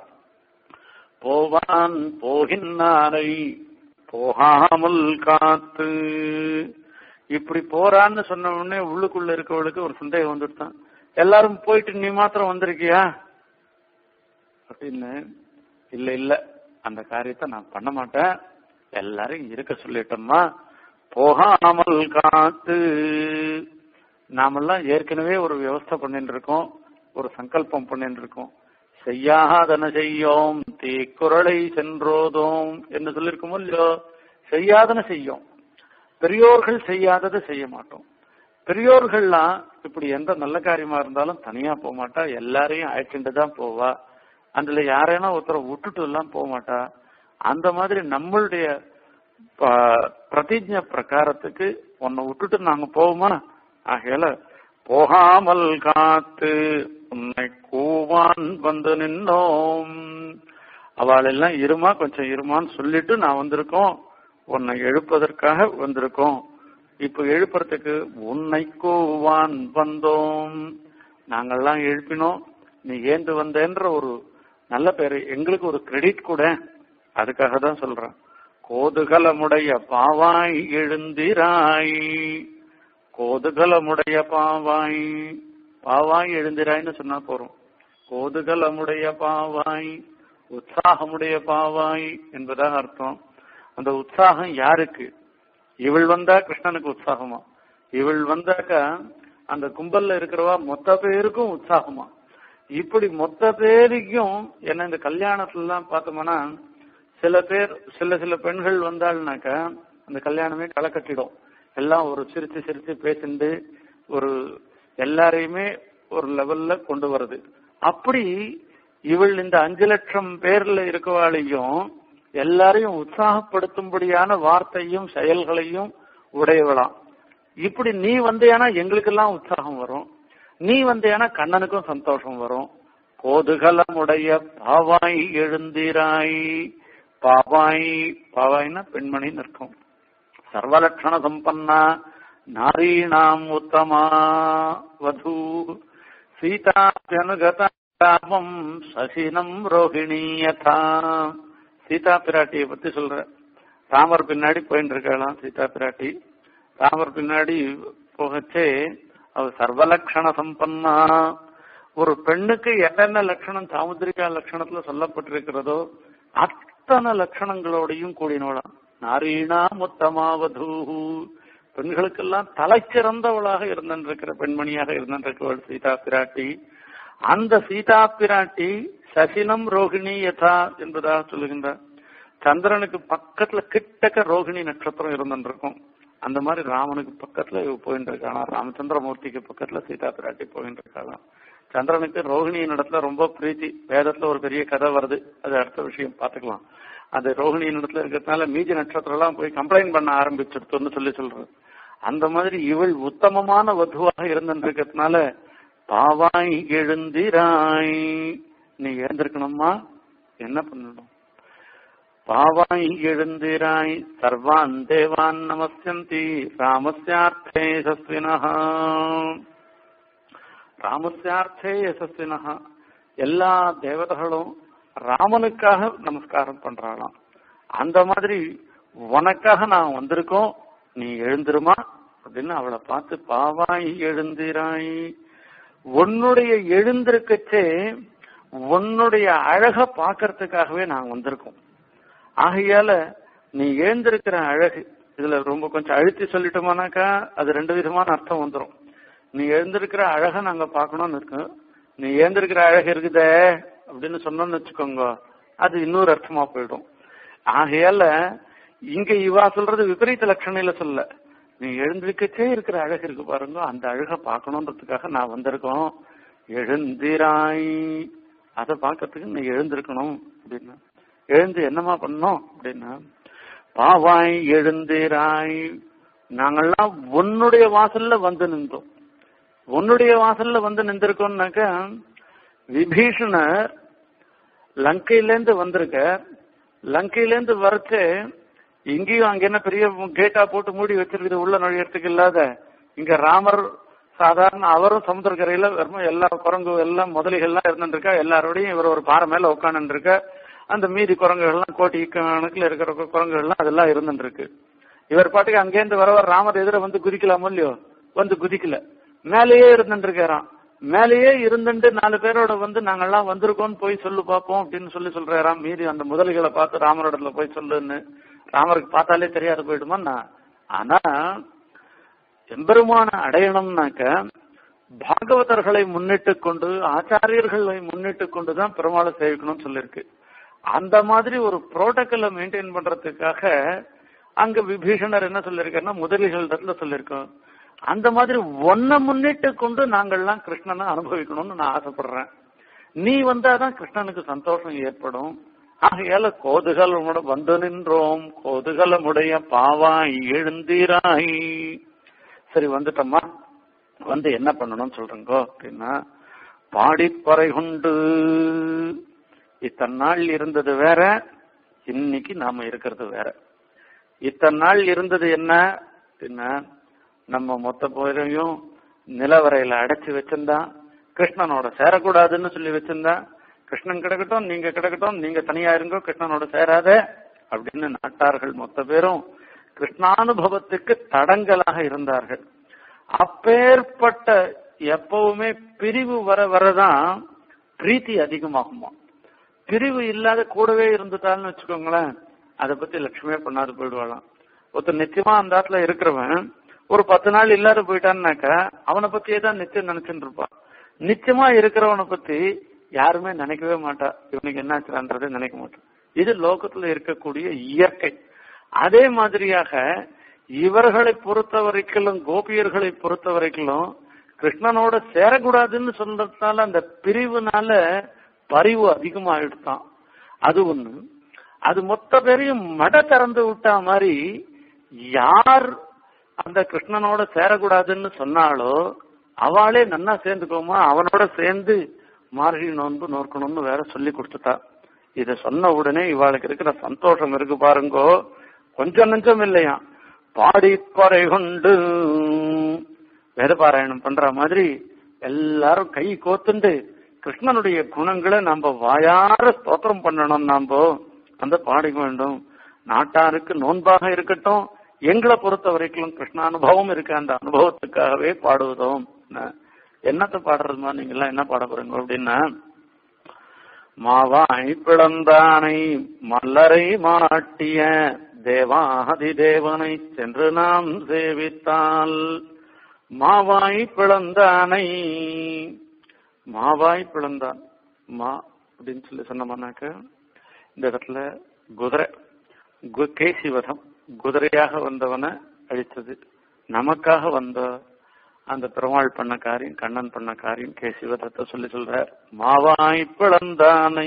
போவான் போகின்னாரை போகாமல் காத்து இப்படி போறான்னு சொன்ன உடனே உள்ளுக்குள்ள இருக்கவளுக்கு ஒரு சந்தேகம் வந்துட்டான் எல்லாரும் போயிட்டு நீ மாத்திரம் வந்திருக்கியா அப்படின்னு இல்ல இல்ல அந்த காரியத்தை நான் பண்ண மாட்டேன் எல்லாரும் இருக்க சொல்லிட்டோம்மா போகாமல் காத்து நாமெல்லாம் ஏற்கனவே ஒரு வியவஸ்தை பண்ணிட்டு இருக்கோம் ஒரு சங்கல்பம் பண்ணிட்டு இருக்கோம் செய்யாதன செய்யோம் தீக்குறளை சென்றோதோம் என்று சொல்லியிருக்கோமோ இல்லையோ செய்யாதன செய்யோம் பெரியோர்கள் செய்யாததை செய்ய மாட்டோம் பெரியோர்கள்லாம் இப்படி எந்த நல்ல காரியமா இருந்தாலும் தனியா போக மாட்டா எல்லாரையும் அழைச்சிட்டு தான் போவா அதுல யாரைனா ஒருத்தரை விட்டுட்டு எல்லாம் போக மாட்டா அந்த மாதிரி நம்மளுடைய பிரதிஜ பிரகாரத்துக்கு உன்னை விட்டுட்டு நாங்க போவோமா ஆகையால போகாமல் காத்து உன்னை கூவான் வந்து நின்னோம் அவள் எல்லாம் இருமா கொஞ்சம் இருமான்னு சொல்லிட்டு நான் வந்திருக்கோம் உன்னை எழுப்பதற்காக வந்திருக்கோம் இப்ப எழுப்புறதுக்கு உன்னை கூவான் வந்தோம் நாங்கெல்லாம் எழுப்பினோம் நீ ஏந்து வந்தேன்ற ஒரு நல்ல பேரு எங்களுக்கு ஒரு கிரெடிட் கூட அதுக்காக தான் சொல்றேன் கோதுகலமுடைய பாவாய் எழுந்திராய் கோதுகலமுடைய பாவாய் பாவாய் எழுந்திராய்னு சொன்னா போறோம் கோதுகலமுடைய பாவாய் உற்சாகமுடைய பாவாய் என்பதாக அர்த்தம் அந்த உற்சாகம் யாருக்கு இவள் வந்தா கிருஷ்ணனுக்கு உற்சாகமா இவள் வந்தாக்கா அந்த கும்பல்ல இருக்கிறவா மொத்த பேருக்கும் உற்சாகமா இப்படி மொத்த பேருக்கும் என்ன இந்த கல்யாணத்துல எல்லாம் பார்த்தோம்னா சில பேர் சில சில பெண்கள் வந்தாள்னாக்கா அந்த கல்யாணமே களை கட்டிடும் எல்லாம் ஒரு சிரிச்சு சிரிச்சு பேசிண்டு ஒரு எல்லாரையுமே ஒரு லெவல்ல கொண்டு வருது அப்படி இவள் இந்த அஞ்சு லட்சம் பேர்ல இருக்கவாளையும் எல்லாரையும் உற்சாகப்படுத்தும்படியான வார்த்தையும் செயல்களையும் உடையவளாம் இப்படி நீ வந்தேனா எங்களுக்கெல்லாம் உற்சாகம் வரும் நீ வந்தேனா கண்ணனுக்கும் சந்தோஷம் வரும் கோதுகலமுடைய பாவாய் எழுந்திராய் பாவாய் பாவாய்னா பெண்மணி நிற்கும் சர்வலட்சண சம்பன்னா நாரீணாம் உத்தமா வது சீதாபியனுகதாபம் சசினம் ரோஹிணி யதா சீதா பிராட்டியை பத்தி சொல்ற ராமர் பின்னாடி போயிட்டு இருக்கலாம் சீதா பிராட்டி ராமர் பின்னாடி போகச்சே அவ சர்வலட்சண சம்பன்னா ஒரு பெண்ணுக்கு என்னென்ன லட்சணம் சாமுத்திரிகா லட்சணத்துல சொல்லப்பட்டிருக்கிறதோ அத்தனை லட்சணங்களோடையும் கூடினவளாம் நாரீணா முத்தமாவது பெண்களுக்கெல்லாம் தலைச்சிறந்தவளாக இருந்திருக்கிற பெண்மணியாக இருந்திருக்கிறவள் சீதா பிராட்டி அந்த சீதா பிராட்டி சசினம் ரோகிணி யதா என்பதாக சொல்லுகின்றார் சந்திரனுக்கு பக்கத்துல கிட்டக்க ரோகிணி நட்சத்திரம் இருந்துருக்கும் அந்த மாதிரி ராமனுக்கு பக்கத்துல இவ போயிட்டு இருக்காளாம் ராமச்சந்திரமூர்த்திக்கு பக்கத்துல சீதா பிராட்டி போயிட்டு இருக்காளாம் சந்திரனுக்கு ரோஹிணியின் இடத்துல ரொம்ப பிரீத்தி வேதத்துல ஒரு பெரிய கதை வருது அது அடுத்த விஷயம் பாத்துக்கலாம் அது ரோஹிணியின் இடத்துல இருக்கிறதுனால மீதி நட்சத்திரம் எல்லாம் போய் கம்ப்ளைண்ட் பண்ண ஆரம்பிச்சிருத்தோன்னு சொல்லி சொல்றது அந்த மாதிரி இவள் உத்தமமான வதுவாக இருந்திருக்கிறதுனால பாவாய் எழுந்திராய் நீ எழுந்திருக்கணுமா என்ன பண்ணணும் பாவாய் எழுந்திராய் சர்வான் தேவான் நமஸ்யந்தி ராமஸ்யார்த்தே யசஸ்வினஹ ராமஸ்யார்த்தே யசஸ்வினஹ எல்லா தேவதைகளும் ராமனுக்காக நமஸ்காரம் பண்றாளாம் அந்த மாதிரி உனக்காக நான் வந்திருக்கோம் நீ எழுந்திருமா அப்படின்னு அவளை பார்த்து பாவாய் எழுந்திராய் உன்னுடைய எழுந்திருக்கச்சே உன்னுடைய அழக பாக்கிறதுக்காகவே நாங்க வந்திருக்கோம் ஆகையால நீ எழுந்திருக்கிற அழகு இதுல ரொம்ப கொஞ்சம் அழுத்தி சொல்லிட்டோமானாக்கா அது ரெண்டு விதமான அர்த்தம் வந்துடும் நீ எழுந்திருக்கிற அழக நாங்க பார்க்கணும்னு இருக்கோம் நீ எழுந்திருக்கிற அழகு இருக்குதே அப்படின்னு சொன்னோம்னு வச்சுக்கோங்க அது இன்னொரு அர்த்தமா போயிடும் ஆகையால இங்க இவா சொல்றது விபரீத லட்சணையில சொல்ல நீ எழுந்திருக்கச்சே இருக்கிற அழகு இருக்கு பாருங்க அந்த அழக பார்க்கணுன்றதுக்காக நான் வந்திருக்கோம் எழுந்திராய் அதை பார்க்கறதுக்கு நீ எழுந்திருக்கணும் அப்படின்னா எழுந்து என்னமா பண்ணோம் அப்படின்னா பாவாய் எழுந்திராய் நாங்கெல்லாம் உன்னுடைய வாசல்ல வந்து நின்றோம் உன்னுடைய வாசல்ல வந்து நின்றிருக்கோம்னாக்க விபீஷணர் லங்கையிலேருந்து வந்திருக்க லங்கையிலேருந்து வரச்சு இங்கேயும் அங்க என்ன பெரிய கேட்டா போட்டு மூடி வச்சிருக்குது உள்ள நுழையறதுக்கு இல்லாத இங்க ராமர் சாதாரண அவரும் சமுத்திரக்கரையில வெறும் எல்லா குரங்கு எல்லாம் முதலிகள்லாம் இருந்துருக்கா எல்லாரோடையும் இவர் ஒரு பாறை மேல உட்காந்து இருக்க அந்த மீதி குரங்குகள்லாம் கோட்டி கணக்குல இருக்கிற குரங்குகள்லாம் அதெல்லாம் இருந்துட்டு இருக்கு இவர் பாட்டுக்கு அங்கேருந்து வரவர் ராமர் எதிர வந்து குதிக்கலாமோ இல்லையோ வந்து குதிக்கல மேலேயே இருந்துட்டு இருக்காராம் மேலேயே இருந்துட்டு நாலு பேரோட வந்து நாங்கெல்லாம் வந்திருக்கோம்னு போய் சொல்லு பார்ப்போம் அப்படின்னு சொல்லி சொல்றாராம் மீதி அந்த முதலிகளை பார்த்து ராமரோடத்துல போய் சொல்லுன்னு ராமருக்கு பார்த்தாலே தெரியாது போயிடுமான்னா ஆனா எம்பெருமான அடையணும்னாக்க பாகவதர்களை முன்னிட்டு கொண்டு ஆச்சாரியர்களை முன்னிட்டு கொண்டுதான் பெருமாளை சேவிக்கணும்னு சொல்லியிருக்கு அந்த மாதிரி ஒரு புரோட்டோக்கலை மெயின்டைன் பண்றதுக்காக அங்க விபீஷணர் என்ன சொல்லியிருக்காருன்னா முதலிகள் இடத்துல சொல்லியிருக்கோம் அந்த மாதிரி ஒன்ன முன்னிட்டு கொண்டு நாங்கள்லாம் கிருஷ்ணனை அனுபவிக்கணும்னு நான் ஆசைப்படுறேன் நீ வந்தாதான் கிருஷ்ணனுக்கு சந்தோஷம் ஏற்படும் ஆகையால கோதுகலமுட வந்து நின்றோம் கோதுகலமுடைய பாவாய் எழுந்தீராய் சரி வந்துட்டோமா வந்து என்ன பண்ணணும்னு சொல்றீங்கோ அப்படின்னா பாடிப்பறை கொண்டு இத்தனை நாள் இருந்தது வேற இன்னைக்கு நாம இருக்கிறது வேற இத்தனை நாள் இருந்தது என்ன அப்படின்னா நம்ம மொத்த பேரையும் நிலவரையில அடைச்சு வச்சிருந்தான் கிருஷ்ணனோட சேரக்கூடாதுன்னு சொல்லி வச்சிருந்தான் கிருஷ்ணன் கிடக்கட்டும் நீங்க கிடக்கட்டும் நீங்க தனியா இருங்கோ கிருஷ்ணனோட சேராத அப்படின்னு நாட்டார்கள் மொத்த பேரும் கிருஷ்ணானுபவத்துக்கு தடங்கலாக இருந்தார்கள் அப்பேற்பட்ட எப்பவுமே பிரிவு வர வரதான் பிரீத்தி அதிகமாகுமா பிரிவு இல்லாத கூடவே இருந்துட்டான்னு வச்சுக்கோங்களேன் அதை பத்தி லட்சுமியே பண்ணாது போயிடுவாளாம் ஒருத்தர் நிச்சயமா அந்த இடத்துல இருக்கிறவன் ஒரு பத்து நாள் இல்லாத போயிட்டான்னாக்கா அவனை பத்தியே தான் நிச்சயம் நினைச்சுட்டு இருப்பான் நிச்சயமா இருக்கிறவனை பத்தி யாருமே நினைக்கவே மாட்டா இவனுக்கு என்னாச்சுன்றதை நினைக்க மாட்டான் இது லோகத்துல இருக்கக்கூடிய இயற்கை அதே மாதிரியாக இவர்களை பொறுத்த வரைக்கும் கோபியர்களை பொறுத்த வரைக்கும் கிருஷ்ணனோட சேரக்கூடாதுன்னு சொல்றதுனால அந்த பிரிவுனால பரிவு அதிகமாயிடுதான் அது ஒண்ணு அது மொத்த பேரையும் மட திறந்து விட்டா மாதிரி யார் அந்த கிருஷ்ணனோட சேரக்கூடாதுன்னு சொன்னாலோ அவளே நன்னா சேர்ந்துக்கோமா அவனோட சேர்ந்து மார்கழி நோன்பு நோக்கணும்னு வேற சொல்லி கொடுத்துட்டா இத சொன்ன உடனே இவாளுக்கு இருக்கிற சந்தோஷம் இருக்கு பாருங்கோ கொஞ்சம் நெஞ்சம் இல்லையா பாடிப்பறை கொண்டு வேதபாராயணம் பண்ற மாதிரி எல்லாரும் கை கோத்துண்டு கிருஷ்ணனுடைய குணங்களை நம்ம வாயார ஸ்தோத்திரம் பண்ணணும் நாம அந்த பாடிக்க வேண்டும் நாட்டாருக்கு நோன்பாக இருக்கட்டும் எங்களை பொறுத்த வரைக்கும் கிருஷ்ணானுபவம் இருக்கு அந்த அனுபவத்துக்காகவே பாடுவதும் என்னத்தை பாடுறதுமா நீங்க எல்லாம் என்ன பாட போறீங்க அப்படின்னா மாவாய் பிளந்தானை மல்லரை மாட்டிய தேவாதி தேவனை சென்று நாம் சேவித்தால் மாவாய் பிளந்தானை மாவாய் பிளந்தான் மா அப்படின்னு சொல்லி சொன்னோம்னாக்க இந்த இடத்துல குதிரை கேசிவதம் குதிரையாக வந்தவனை அழித்தது நமக்காக வந்த அந்த பெருமாள் பண்ண காரியம் கண்ணன் பண்ண காரியம் கேசிவதத்தை சொல்லி சொல்ற மாவாய் பிளந்தானை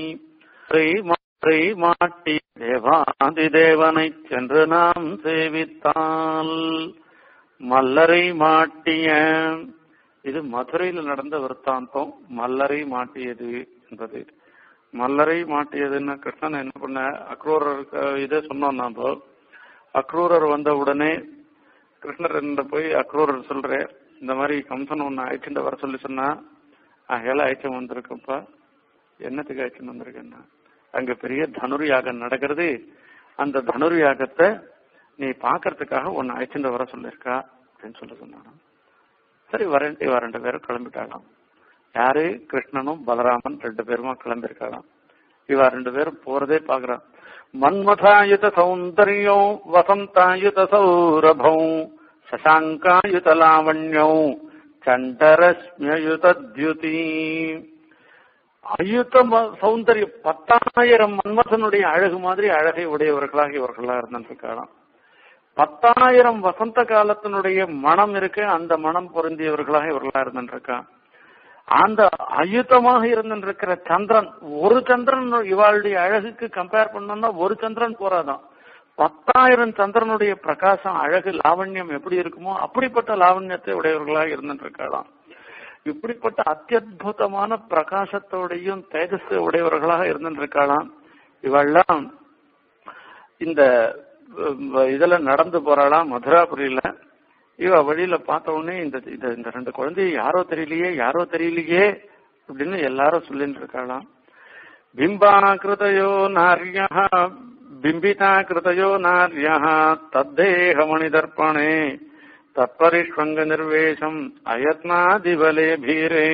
மாட்டி தேவாதி தேவனை சென்று நாம் சேவித்தால் மல்லரை மாட்டிய இது மதுரையில் நடந்த விற்த்தாந்தம் மல்லரை மாட்டியது என்பது மல்லரை மாட்டியதுன்னா கிருஷ்ணன் என்ன பண்ண அக்ரூரருக்கு இதே சொன்னோம் நாம அக்ரூரர் வந்த உடனே கிருஷ்ணர் என்ன போய் அக்ரூரர் சொல்ற இந்த மாதிரி கம்சன் ஒன்னு அழைச்சுட்டு வர சொல்லி சொன்னா அகையில அழைச்சம் வந்திருக்கப்பா என்னத்துக்கு அழைச்சுன்னு வந்திருக்கேன்னா அங்க பெரிய தனுர் யாகம் நடக்கிறது அந்த தனுர் யாகத்தை நீ பாக்குறதுக்காக ஒன்னு அழைச்சுட்டு வர சொல்லிருக்கா அப்படின்னு சொல்லி சொன்னாங்க சரி வரேன் இவ ரெண்டு பேரும் கிளம்பிட்டாலாம் யாரு கிருஷ்ணனும் பலராமன் ரெண்டு பேருமா கிளம்பிருக்கலாம் இவ ரெண்டு பேரும் போறதே பாக்குறான் மன்மதாயுத சௌந்தர்யம் வசந்தாயுத சௌரபம் சசாங்காயுத லாவண்யம் சண்டரஸ்மியுத தியுதி அயுத்த சௌந்தரியம் பத்தாயிரம் மன்மதனுடைய அழகு மாதிரி அழகை உடையவர்களாக இவர்களா இருந்திருக்கலாம் பத்தாயிரம் வசந்த காலத்தினுடைய மனம் இருக்கு அந்த மனம் பொருந்தியவர்களாக இவர்களா இருந்திருக்கா அந்த அயுத்தமாக இருந்திருக்கிற சந்திரன் ஒரு சந்திரன் இவாளுடைய அழகுக்கு கம்பேர் பண்ணோம்னா ஒரு சந்திரன் போறாதான் பத்தாயிரம் சந்திரனுடைய பிரகாசம் அழகு லாவண்யம் எப்படி இருக்குமோ அப்படிப்பட்ட லாவண்யத்தை உடையவர்களாக இருந்திருக்கலாம் இப்படிப்பட்ட அத்தியுதமான பிரகாசத்தோடையும் தேஜஸ் உடையவர்களாக இருந்திருக்கலாம் இவெல்லாம் இந்த இதுல நடந்து போறாளாம் மதுராபுரியில இவ வழியில பார்த்த உடனே இந்த இந்த ரெண்டு குழந்தைய யாரோ தெரியலையே யாரோ தெரியலையே அப்படின்னு எல்லாரும் சொல்லிட்டு இருக்காளாம் பிம்பா கிருதயோ நாரியா பிம்பிதா கிருதயோ நாரியா தத்தேகமணி தர்ப்பணே தற்பரிஷ்வங்க நிர்வேஷம் அயத்னாதிபலே பீரே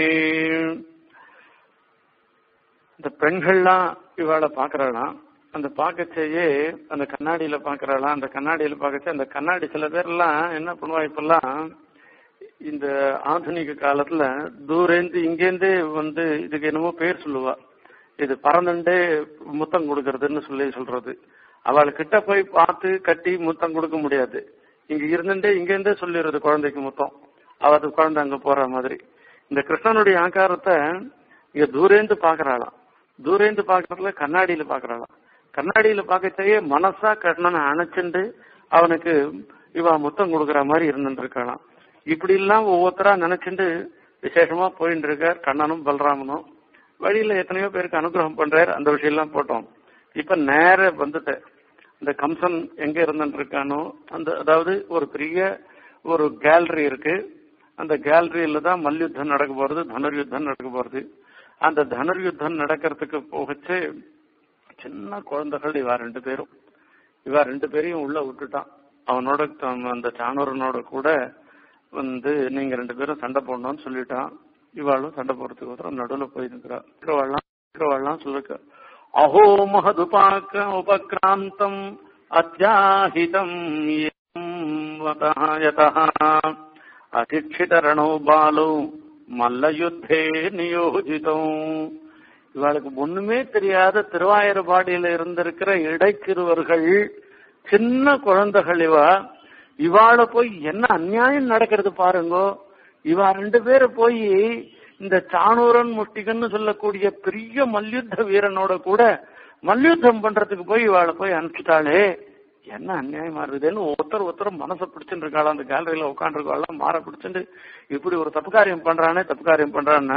இந்த பெண்கள்லாம் இவாளை பாக்குறாளாம் அந்த பாக்கச்சேயே அந்த கண்ணாடியில பாக்குறாளாம் அந்த கண்ணாடியில பாக்கச்சே அந்த கண்ணாடி சில பேர்லாம் என்ன பண்ணுவா இப்பெல்லாம் இந்த ஆధుனிக காலத்துல தூரேந்து இங்கேருந்து வந்து இதுக்கு என்னமோ பேர் சொல்லுவா இது பறந்துட்டே முத்தம் கொடுக்கறதுன்னு சொல்லி சொல்றது அவள் கிட்ட போய் பார்த்து கட்டி முத்தம் கொடுக்க முடியாது இங்க இருந்துட்டே இங்க இருந்தே சொல்லிடுறது குழந்தைக்கு முத்தம் அவது குழந்தை அங்க போற மாதிரி இந்த கிருஷ்ணனுடைய ஆகாரத்தை இங்க தூரேந்து பாக்குறாளாம் தூரேந்து பாக்குறதுல கண்ணாடியில பாக்குறாளாம் கண்ணாடியில பார்க்கச்சேயே மனசா கிருஷ்ணனை அணைச்சுண்டு அவனுக்கு இவ முத்தம் கொடுக்கற மாதிரி இருந்துட்டு இருக்கலாம் இப்படி எல்லாம் ஒவ்வொருத்தரா நினைச்சுண்டு விசேஷமா போயிட்டு இருக்கார் கண்ணனும் பலராமனும் வழியில எத்தனையோ பேருக்கு அனுகிரகம் பண்றாரு அந்த விஷயம் எல்லாம் போட்டோம் இப்ப நேர வந்துட்டு இந்த கம்சன் எங்க இருந்துட்டு இருக்கானோ அந்த அதாவது ஒரு பெரிய ஒரு கேலரி இருக்கு அந்த கேலரியில தான் மல்யுத்தம் நடக்க போறது தனுர் யுத்தம் நடக்க போறது அந்த தனுர் யுத்தம் நடக்கிறதுக்கு போகச்சு சின்ன குழந்தைகள் இவா ரெண்டு பேரும் இவா ரெண்டு பேரையும் உள்ள விட்டுட்டான் அவனோட அந்த சாணூரனோட கூட வந்து நீங்க ரெண்டு பேரும் சண்டை போடணும்னு சொல்லிட்டான் இவாளும் சண்டை போடுறதுக்கு ஒருத்தரம் நடுவில் போய் நிற்கிறான் இருக்கிறவாள்லாம் இருக்கிறவாள்லாம் சொல்லிருக்க அஹோ மகதுபாக்க உபக்ராந்தம் அத்தியாஹிதம் அதிக்ஷிதரணோ பாலோ மல்லயுத்தே நியோஜிதம் இவளுக்கு ஒண்ணுமே தெரியாத திருவாயிரபாடியில இருந்திருக்கிற இடைச்சிறுவர்கள் சின்ன குழந்தைகள் இவா இவாள போய் என்ன அநியாயம் நடக்கிறது பாருங்கோ இவா ரெண்டு பேரை போய் இந்த சாணூரன் முஷ்டிகன்னு சொல்லக்கூடிய பெரிய மல்யுத்த வீரனோட கூட மல்யுத்தம் பண்றதுக்கு போய் இவாளை போய் அனுப்பிச்சிட்டாளே என்ன அநியாயமா இருக்குதுன்னு ஒருத்தர் ஒருத்தர் மனசை பிடிச்சிட்டு இருக்காளா அந்த கேலரியில உட்காந்துருக்காளாம் மாற பிடிச்சிட்டு இப்படி ஒரு தப்பு காரியம் பண்றானே தப்பு காரியம் பண்றான்னா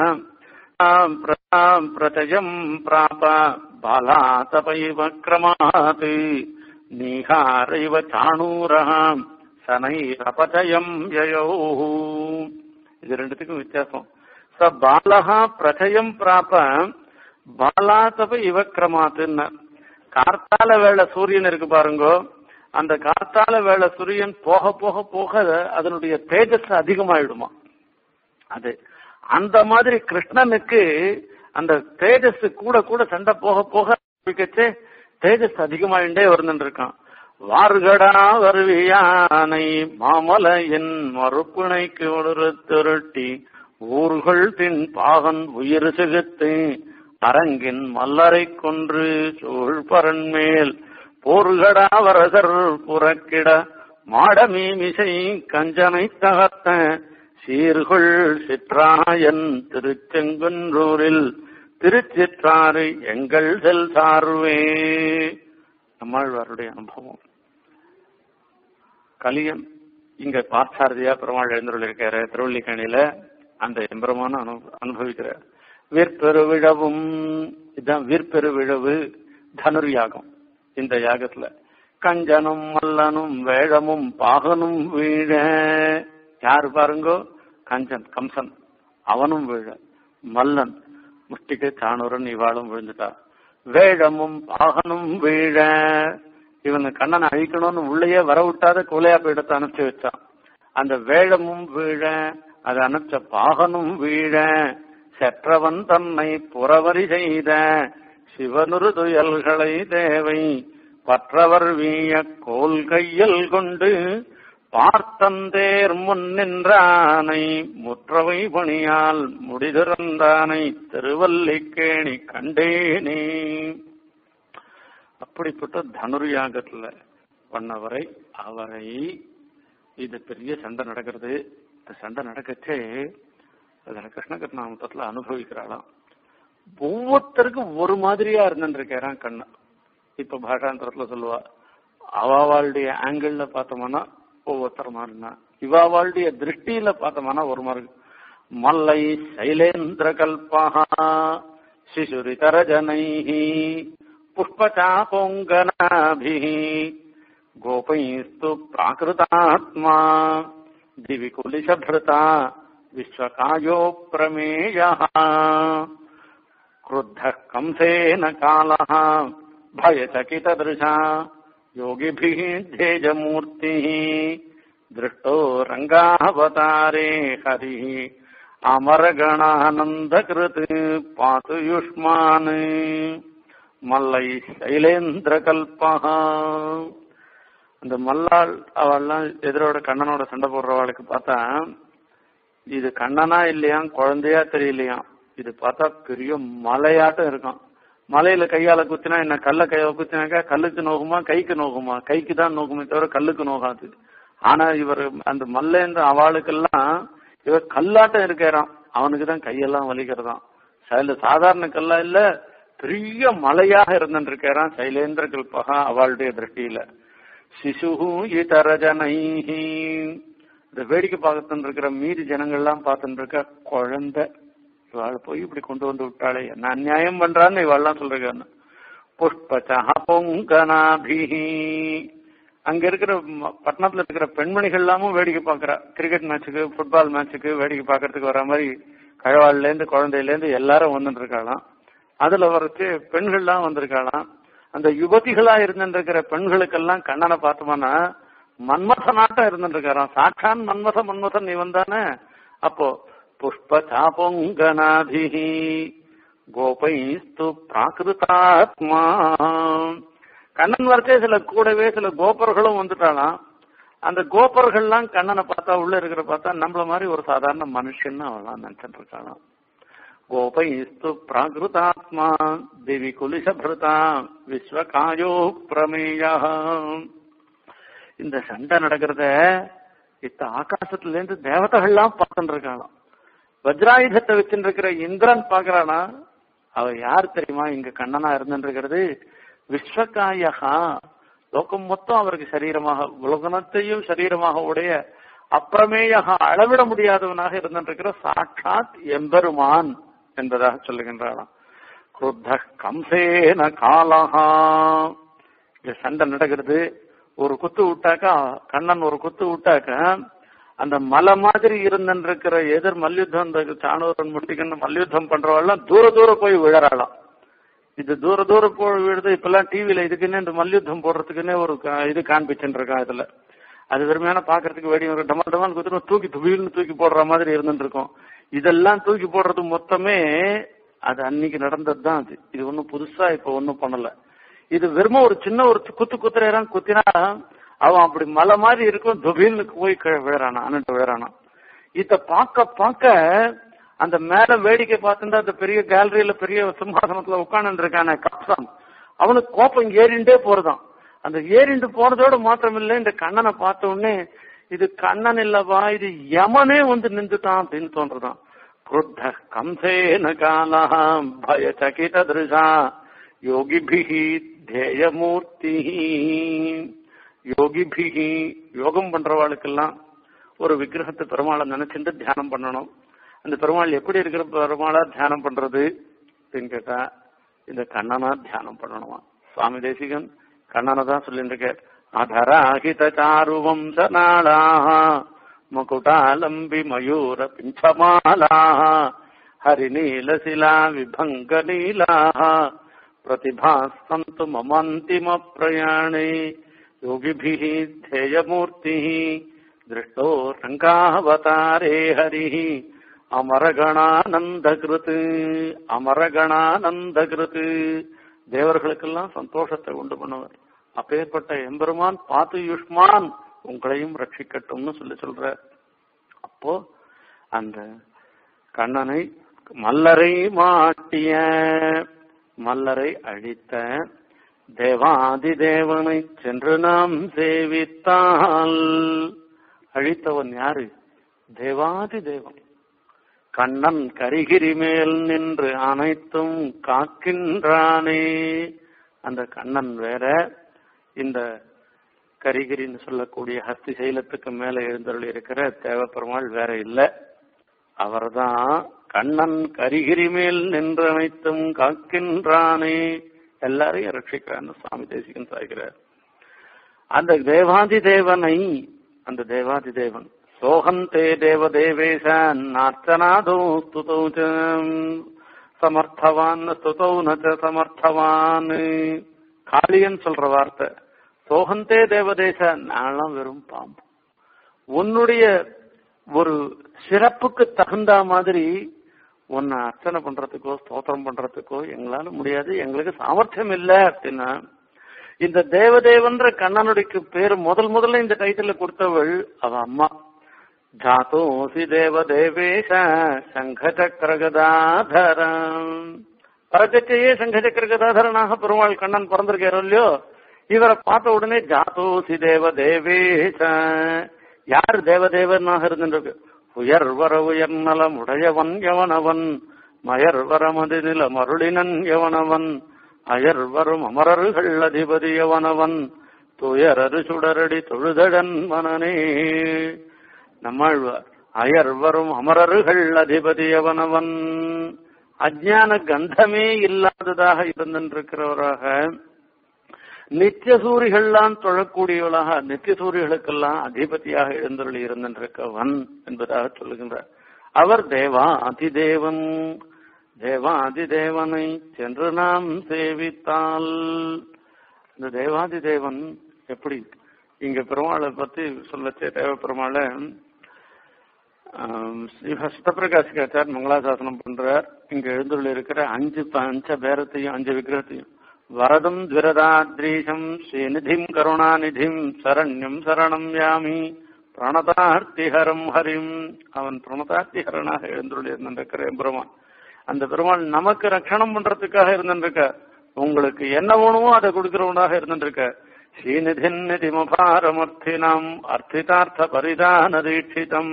பிரதயம் பிராப பாலா தபைவ கிரமாத் நீஹாரைவ சாணூரம் சனை அபதயம் யயோ இது ரெண்டுத்துக்கும் வித்தியாசம் ச பாலகா பிரதயம் பிராப பாலாதப இவ கிரமாத்துன்னு கார்த்தால வேளை சூரியன் இருக்கு பாருங்கோ அந்த கார்த்தால வேளை சூரியன் போக போக போக அதனுடைய தேஜஸ் அதிகமாயிடுமா அது அந்த மாதிரி கிருஷ்ணனுக்கு அந்த தேஜஸ் கூட கூட சண்டை போக போக தேஜஸ் அதிகமாயிண்டே வருந்துட்டு இருக்கான் வார்கடா வருவியானை மாமலையின் மறுப்புணைக்கு ஒரு திருட்டி ஊர்கள் தின் பாகன் உயிர் சிகித்து அரங்கின் மல்லரை கொன்று சூழ்பரன் மேல் போர்கடா வரசர் புறக்கிட மாடமீமிசை கஞ்சனை தகர்த்த சீர்கொள் சிற்றாயன் திருச்செங்குன்றூரில் திருச்சிற்றாறு எங்கள் செல் சார்வே நம்மாழ்வாருடைய அனுபவம் கலியன் இங்க பார்த்தசாரதியா பெருமாள் எழுந்துள்ள இருக்காரு திருவள்ளிக்கணியில அந்த எம்பெருமான அனு அனுபவிக்கிறார் வீர்பெருவிழவும் இதுதான் வீர்பெருவிழவு தனுர் யாகம் இந்த யாகத்துல கஞ்சனும் மல்லனும் வேழமும் பாகனும் வீழ யாரு பாருங்கோ கஞ்சன் கம்சன் அவனும் வீழ மல்லன் முஷ்டிக்கு சாணூரன் இவாளும் விழுந்துட்டா வேழமும் பாகனும் வீழ இவங்க கண்ணனை அழிக்கணும்னு உள்ளேயே வர விட்டாத கோலையா போயிடத்தை அனுப்பிச்சு வச்சான் அந்த வேழமும் வீழ அதை அனுப்பிச்ச பாகனும் வீழ செற்றவன் தன்னை புறவரி செய்த சிவனுரு துயல்களை தேவை பற்றவர் வீய கோல் கையில் கொண்டு பார்த்தந்தேர் முன் நின்றானை முற்றவை பணியால் முடிதிறந்தானை திருவல்லிக்கேணி கண்டேனே அப்படிப்பட்ட தனுர் யாகத்துல பண்ணவரை அவரை இது பெரிய சண்டை நடக்கிறது இந்த சண்டை நடக்கச்சே அதுல கிருஷ்ணகிருஷ்ணாமத்துல அனுபவிக்கிறாளாம் ஒவ்வொருத்தருக்கும் ஒரு மாதிரியா இருந்துருக்காராம் கண்ணன் இப்ப பாஷாந்தரத்துல சொல்லுவா அவாவாளுடைய ஆங்கிள் பார்த்தோம்னா ஒவ்வொருத்தர் மாறினா இவாவாளுடைய திருஷ்டியில பார்த்தோம்னா ஒரு மாதிரி மல்லை சைலேந்திர கல்பா சிசுரிதரஜனை புஷ்பச்சாபோங்கனாபி கோபைஸ்து பிராகிருதாத்மா दिवि कुलिशभृता विश्वकायो प्रमेयः क्रुद्धः कंसेन कालः भयचकितदृशा योगिभिः ध्येजमूर्तिः दृष्टो रङ्गावतारे हरिः अमरगणानन्दकृत् पातु युष्मान् मल्लैः शैलेन्द्रकल्पः அந்த மல்லாள் அவள்லாம் எதிரோட கண்ணனோட சண்டை போடுறவாளுக்கு பார்த்தா இது கண்ணனா இல்லையா குழந்தையா தெரியலையா இது பார்த்தா பெரிய மலையாட்டம் இருக்கும் மலையில கையால குத்தினா என்ன கல்ல கையால குத்தினாக்கா கல்லுக்கு நோகுமா கைக்கு நோகுமா கைக்கு தான் நோகுமே தவிர கல்லுக்கு நோகாது ஆனா இவர் அந்த மல்லேன்ற அவளுக்கெல்லாம் இவர் கல்லாட்டம் இருக்கிறான் அவனுக்கு தான் கையெல்லாம் வலிக்கிறதாம் சைல சாதாரண கல்லா இல்ல பெரிய மலையாக இருந்துருக்காரான் சைலேந்திர கல்பகா அவளுடைய திருஷ்டியில சிசு இதர ஜனைஹி இந்த வேடிக்கை பார்த்துட்டு இருக்கிற மீதி ஜனங்கள்லாம் பார்த்துட்டு இருக்க குழந்தை இவாள் போய் இப்படி கொண்டு வந்து விட்டாளே என்ன அநியாயம் பண்றான்னு இவாள்லாம் சொல்றாங்க புஷ்பச்சா பொங்கனாபிஹி அங்க இருக்கிற பட்டணத்துல இருக்கிற பெண்மணிகள் எல்லாமும் வேடிக்கை பாக்குறா கிரிக்கெட் மேட்சுக்கு ஃபுட்பால் மேட்சுக்கு வேடிக்கை பாக்குறதுக்கு வர மாதிரி கழவாள்ல இருந்து குழந்தையில இருந்து எல்லாரும் வந்துட்டு இருக்காளாம் அதுல வரைச்சு பெண்கள்லாம் வந்திருக்காளாம் அந்த யுவதிகளா இருந்துருக்கிற பெண்களுக்கெல்லாம் கண்ணனை பார்த்தோம்னா மன்மத நாட்டம் இருந்துருக்காராம் சாட்சான் மன்மத மன்மதன் இவன் தானே அப்போ புஷ்ப சாபொங்கநாதிஹி கோபைஸ்து பிராகிருதாத்மா கண்ணன் வரைச்சே சில கூடவே சில கோபர்களும் வந்துட்டாலாம் அந்த கோபர்கள்லாம் கண்ணனை பார்த்தா உள்ள இருக்கிற பார்த்தா நம்மள மாதிரி ஒரு சாதாரண மனுஷன்னு அவெல்லாம் நினைச்சிட்டு இருக்காளாம் கோபைஸ்து பிராகிருதாத்மா தேவி குலிசபிருதா விஸ்வகாயோ பிரமேயா இந்த சண்டை நடக்கிறத இத்த ஆகாசத்துல இருந்து தேவதைகள்லாம் பார்த்துட்டு இருக்காளாம் வஜ்ராயுதத்தை வச்சுட்டு இருக்கிற இந்திரன் பாக்குறானா அவ யார் தெரியுமா இங்க கண்ணனா இருந்துட்டு இருக்கிறது விஸ்வகாயகா லோகம் மொத்தம் அவருக்கு சரீரமாக உலகத்தையும் சரீரமாக உடைய அப்பிரமேயக அளவிட முடியாதவனாக இருந்திருக்கிற சாட்சாத் எம்பெருமான் என்பதாக சொல்லுகின்றாராம் குருத்த கம்சேன காலஹா இங்க சண்டை நடக்கிறது ஒரு குத்து விட்டாக்கா கண்ணன் ஒரு குத்து விட்டாக்க அந்த மலை மாதிரி இருந்திருக்கிற எதிர் மல்யுத்தம் அந்த சாணூரன் முட்டிக்கன்னு மல்யுத்தம் பண்றவாள்லாம் தூர தூர போய் விழறாளாம் இது தூர தூர போய் விழுது இப்பெல்லாம் டிவில இதுக்குன்னே இந்த மல்யுத்தம் போடுறதுக்குன்னே ஒரு க- இது காண்பிச்சுட்டு இருக்கான் இதுல அது வெறுமையான பாக்குறதுக்கு வெடி ஒரு டமால் டமால் குத்துட்டு தூக்கி துபில்னு தூக்கி போடுற மாதிரி இருந்துட்டு இருக்கும் இதெல்லாம் தூக்கி போடுறது மொத்தமே அது அன்னைக்கு நடந்தது தான் அது இது ஒண்ணும் புதுசா இப்ப ஒண்ணும் பண்ணல இது வெறும ஒரு சின்ன ஒரு குத்து குத்துறான் குத்தினா அவன் அப்படி மலை மாதிரி இருக்கும் துபில்னு போய் கீழே விழுறானா அன்னிட்டு விழுறானா இத பார்க்க பார்க்க அந்த மேல வேடிக்கை பார்த்துட்டு அந்த பெரிய கேலரியில பெரிய சிம்மாசனத்துல உட்கார்ந்து இருக்கான கப்சான் அவனுக்கு கோப்பம் ஏறிண்டே போறதாம் அந்த ஏறிண்டு போறதோட மாத்திரம் இல்ல இந்த கண்ணனை பார்த்த உடனே இது கண்ணன் இல்லவா இது யமனே வந்து நின்றுட்டான் அப்படின்னு தோன்றதாம் क्रुद्ध कंसेन कालः भयचकितदृशा योगिभिः ध्येयमूर्तिः யோகிபிகி யோகம் பண்றவாளுக்கெல்லாம் ஒரு விக்கிரகத்தை பெருமாளை நினைச்சுட்டு தியானம் பண்ணணும் அந்த பெருமாள் எப்படி இருக்கிற பெருமாளா தியானம் பண்றது அப்படின்னு கேட்டா இந்த கண்ணனா தியானம் பண்ணணுமா சுவாமி தேசிகன் கண்ணனை தான் சொல்லிட்டு இருக்கார் அதராகித சாரு வம்சநாளா முகுடாலம்பி மயூர பிஞ்சமாலா ஹரிநீலசிலா விபங்க நீலா प्रतिभासन्तु ममान्तिमप्रयाणे योगिभिः ध्येयमूर्तिः दृष्टो रङ्गावतारे हरिः அமரகணானந்தகிருத் அமரகணானந்தகிருத் தேவர்களுக்கெல்லாம் சந்தோஷத்தை உண்டு பண்ணுவார் அப்பேற்பட்ட எம்பெருமான் பார்த்து யுஷ்மான் உங்களையும் ரட்சிக்கட்டும்னு சொல்லி சொல்ற அப்போ அந்த கண்ணனை மல்லரை மாட்டிய மல்லரை அழித்த தேவாதி தேவனை சென்று நாம் சேவித்தால் அழித்தவன் யாரு தேவாதி தேவன் கண்ணன் கரிகிரி மேல் நின்று அனைத்தும் காக்கின்றானே அந்த கண்ணன் வேற இந்த கரிகிரின்னு சொல்லக்கூடிய ஹஸ்தி சைலத்துக்கு மேல எழுந்தருள் இருக்கிற தேவப்பெருமாள் வேற இல்ல அவர்தான் கண்ணன் கரிகிரி மேல் நின்று அனைத்தும் காக்கின்றானே எல்லாரையும் ரட்சிக்கிறான்னு சுவாமி தேசிகன் சாய்கிறார் அந்த தேவாதி தேவனை அந்த தேவாதி தேவன் சோகந்தே தேவதேவேஷ நார்ச்சனாதோ ஸ்துதௌ ச சமர்த்தவான் ஸ்துதௌ நச்ச சமர்த்தவான் காளியன் சொல்ற வார்த்தை சோகந்தே தேவதேச நான்லாம் வெறும் பாம்பு உன்னுடைய ஒரு சிறப்புக்கு தகுந்த மாதிரி உன்னை அர்ச்சனை பண்றதுக்கோ ஸ்தோத்திரம் பண்றதுக்கோ எங்களால முடியாது எங்களுக்கு சாமர்த்தியம் இல்லை அப்படின்னா இந்த தேவதேவன்ற கண்ணனுடைய பேர் முதல் முதல்ல இந்த டைட்டில் கொடுத்தவள் அவ அம்மா ஜாதோசி தேவதேவேஷ சங்கச்சக்கரகதாதரம் பரச்சக்கையே சங்கச்சக்கரகதாதரனாக பெருமாள் கண்ணன் பிறந்திருக்காரோ இல்லையோ இவரை பார்த்த உடனே ஜாதோசி தேவதேவேஷ யார் தேவதேவனாக இருந்திருக்கு உயர்வர உயர்நலம் உடையவன் எவனவன் மயர்வர மதிநில மருளினன் எவனவன் அயர்வரும் அமரர்கள் அதிபதி எவனவன் துயரரு சுடரடி தொழுதடன் மனனே நம்மாழ்வார் அயர்வரும் அமரர்கள் அதிபதி எவனவன் அஜான கந்தமே இல்லாததாக இருந்திருக்கிறவராக நித்திய சூரிகள்லாம் தொழக்கூடியவளாக நித்திய சூரியர்களுக்கெல்லாம் அதிபதியாக எழுந்தருளி இருந்திருக்கவன் என்பதாக சொல்லுகின்றார் அவர் தேவா அதிதேவன் தேவாதி தேவனை சென்று நாம் சேவித்தால் இந்த தேவாதி தேவன் எப்படி இங்க பெருமாளை பத்தி சொல்லச்சே தேவ பெருமாளை சிவபிரகாசிகாச்சார் மங்களாசாசனம் பண்றார் இங்க எழுந்துள்ள இருக்கிற அஞ்சு பஞ்ச பேரத்தையும் அஞ்சு விக்கிரகத்தையும் வரதும் துரதாத்ரீசம் ஸ்ரீநிதிம் கருணாநிதிம் சரண்யம் சரணம் யாமி பிரணதார்த்திஹரம் ஹரிம் அவன் பிரணதார்த்திஹரனாக எழுந்துள்ளிருந்திருக்கிற பெருமான் அந்த பெருமாள் நமக்கு ரட்சணம் பண்றதுக்காக இருந்திருக்க உங்களுக்கு என்ன வேணுமோ அதை கொடுக்கிறவனாக இருந்திருக்க ஸ்ரீநிதின் நிதிமபாரமர்த்தினம் அர்த்திதார்த்த பரிதான தீட்சிதம்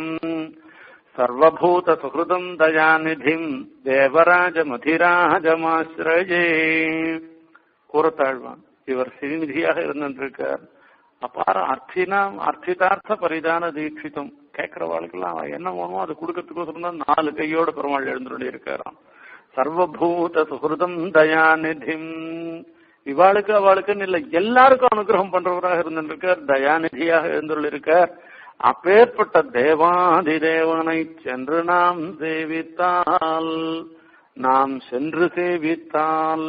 சர்வபூத சுகிருதம் தயாநிதிம் தேவராஜ மதிராஜமாசிரஜே கூறத்தாழ்வான் இவர் ஸ்ரீநிதியாக இருந்திருக்கார் அப்பார அர்த்தினாம் அர்த்திதார்த்த பரிதான தீட்சிதம் கேட்கிறவாளுக்கெல்லாம் அவன் என்ன வேணுமோ அது கொடுக்கறதுக்கோசரம் தான் நாலு கையோட பெருமாள் எழுந்துள்ளி இருக்காராம் சர்வபூத சுகிருதம் தயாநிதிம் இவாளுக்கு அவளுக்குன்னு இல்ல எல்லாருக்கும் அனுகிரகம் பண்றவராக இருந்திருக்கார் தயாநிதியாக இருந்துள்ளிருக்கார் அப்பேற்பட்ட தேவாதி தேவனை சென்று நாம் சேவித்தால் நாம் சென்று சேவித்தால்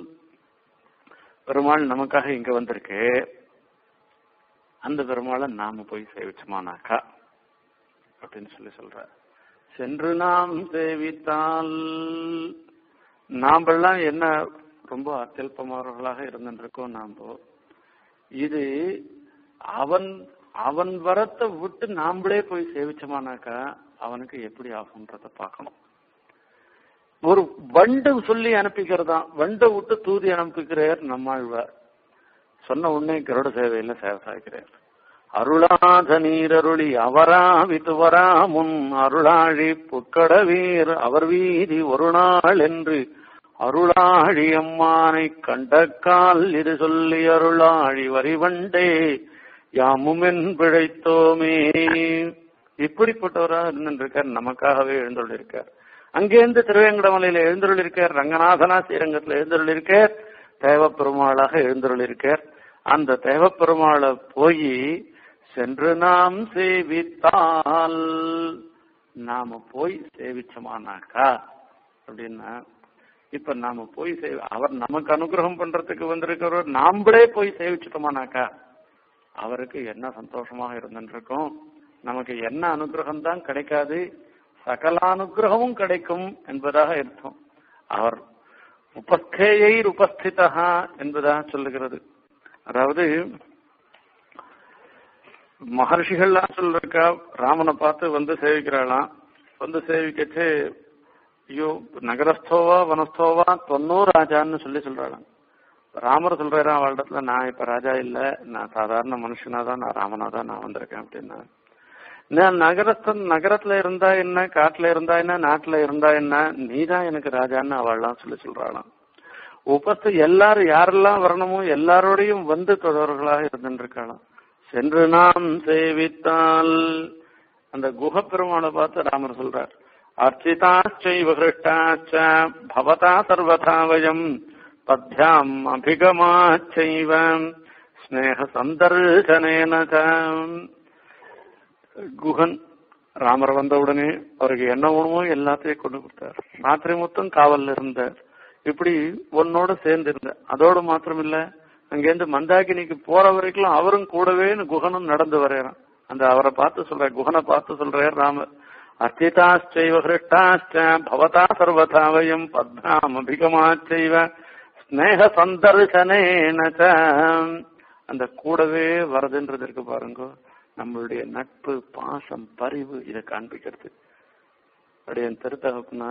பெருமாள் நமக்காக இங்க வந்திருக்கு அந்த பெருமாளை நாம போய் சேவிச்சோமானாக்கா அப்படின்னு சொல்லி சொல்ற சென்று நாம் சேவித்தால் நாமெல்லாம் என்ன ரொம்ப அத்தியல்பமானவர்களாக இருந்துருக்கோம் நாம இது அவன் அவன் வரத்தை விட்டு நாமளே போய் சேவிச்சோமானாக்கா அவனுக்கு எப்படி ஆகுன்றத பார்க்கணும் ஒரு வண்டு சொல்லி அனுப்பிக்கிறதா வண்டை விட்டு தூதி அனுப்பிக்கிறார் நம்மாழ்வார் சொன்ன உடனே கருட சேவையில சேவை சாய்க்கிறார் அருளாத நீரருளி அவராவித்து வரா முன் அருளாழி புட்கடவீர் அவர் வீதி ஒரு நாள் என்று அருளாழி அம்மானை கண்டக்கால் இது சொல்லி அருளாழி வரிவண்டே யாமுமென் பிழைத்தோமே இப்படிப்பட்டவராக இருந்திருக்கார் நமக்காகவே எழுந்துள்ளிருக்கார் அங்கேருந்து திருவேங்கடமலையில எழுந்துள்ளிருக்கார் ரங்கநாதனா ஸ்ரீரங்கத்துல எழுந்துள்ளிருக்கார் தேவப்பெருமாளாக எழுந்துள்ளிருக்கார் அந்த தேவப்பெருமாளை போய் சென்று நாம் சேவித்தால் நாம போய் சேவிச்சோமானாக்கா அப்படின்னா இப்ப நாம போய் சேவி அவர் நமக்கு அனுகிரகம் பண்றதுக்கு வந்திருக்கிறவர் நாம்ளே போய் சேவிச்சிட்டோமானாக்கா அவருக்கு என்ன சந்தோஷமாக இருந்துருக்கும் நமக்கு என்ன அனுகிரகம் தான் கிடைக்காது சகல அனுகிரகமும் கிடைக்கும் என்பதாக இருக்கும் அவர் உபஸ்தேயை உபஸ்திதா என்பதாக சொல்லுகிறது அதாவது மகர்ஷிகள்லாம் சொல்லிருக்கா ராமனை பார்த்து வந்து சேவிக்கிறாளாம் வந்து சேவிக்கச்சு ஐயோ நகரஸ்தோவா வனஸ்தோவா தொண்ணூறு ராஜான்னு சொல்லி சொல்றாளாம் ராமர் சொல்றாரு அவளிடத்துல நான் இப்ப ராஜா இல்ல நான் சாதாரண மனுஷனா தான் நான் ராமனா தான் நான் வந்திருக்கேன் அப்படின்னா நான் நகரஸ்தன் நகரத்துல இருந்தா என்ன காட்டுல இருந்தா என்ன நாட்டுல இருந்தா என்ன நீதான் எனக்கு ராஜான்னு அவள்லாம் சொல்லி சொல்றாளாம் உபஸ்து எல்லாரும் யாரெல்லாம் வரணுமோ எல்லாரோடையும் வந்து தொடர்களாக இருந்துருக்காளாம் சென்று நாம் சேவித்தால் அந்த குஹ பெருமாளை பார்த்து ராமர் சொல்றார் அர்ச்சிதாச்சைவ ஹிருஷ்டாச்ச பவதா சர்வதா வயம் பத்யாம் அபிகமாச்சைவ ஸ்னேக சந்தர்சனேன குஹன் ராமர் வந்த உடனே அவருக்கு என்ன வேணுமோ எல்லாத்தையும் கொண்டு கொடுத்தார் ராத்திரி மொத்தம் காவல்ல இருந்தார் இப்படி உன்னோட சேர்ந்து இருந்த அதோடு மாத்திரம் இல்ல அங்கேருந்து மந்தாகினிக்கு போற வரைக்கும் அவரும் கூடவே குகனும் நடந்து வரையறான் அந்த அவரை பார்த்து சொல்ற குகனை பார்த்து சொல்றார் ராமர் அர்த்திதாச்சைவ ஹிருஷ்டாச்ச பவதா சர்வதா வயம் பத்மாம் அபிகமாச்சைவ ஸ்னேக சந்தர்சனேன அந்த கூடவே வரதுன்றது இருக்கு பாருங்க நம்மளுடைய நட்பு பாசம் பரிவு இதை காண்பிக்கிறது அப்படியே திருத்தகப்புனா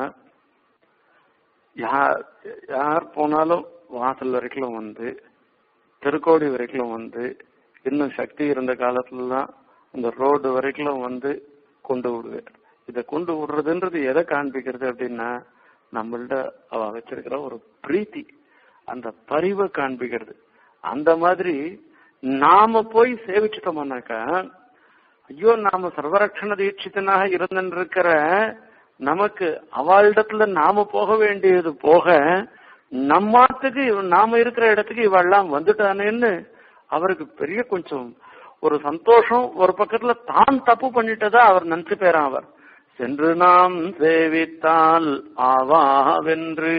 யார் யார் போனாலும் வாசல் வரைக்கும் வந்து திருக்கோடி வரைக்கும் வந்து இன்னும் சக்தி இருந்த காலத்துல தான் அந்த ரோடு வரைக்கும் வந்து கொண்டு விடுவேன் இதை கொண்டு விடுறதுன்றது எதை காண்பிக்கிறது அப்படின்னா நம்மள்ட அவ வச்சிருக்கிற ஒரு பிரீத்தி அந்த பரிவை காண்பிக்கிறது அந்த மாதிரி நாம போய் சேவிச்சிட்டோம்னாக்கா ஐயோ நாம சர்வரட்சண தீட்சிதனாக இருந்திருக்கிற நமக்கு அவளிடத்துல நாம போக வேண்டியது போக நம்மாத்துக்கு நாம இருக்கிற இடத்துக்கு இவெல்லாம் வந்துட்டானேன்னு அவருக்கு பெரிய கொஞ்சம் ஒரு சந்தோஷம் ஒரு பக்கத்துல தான் தப்பு பண்ணிட்டதா அவர் நினைச்சு பேரான் அவர் சென்று நாம் சேவித்தால் ஆவாவென்று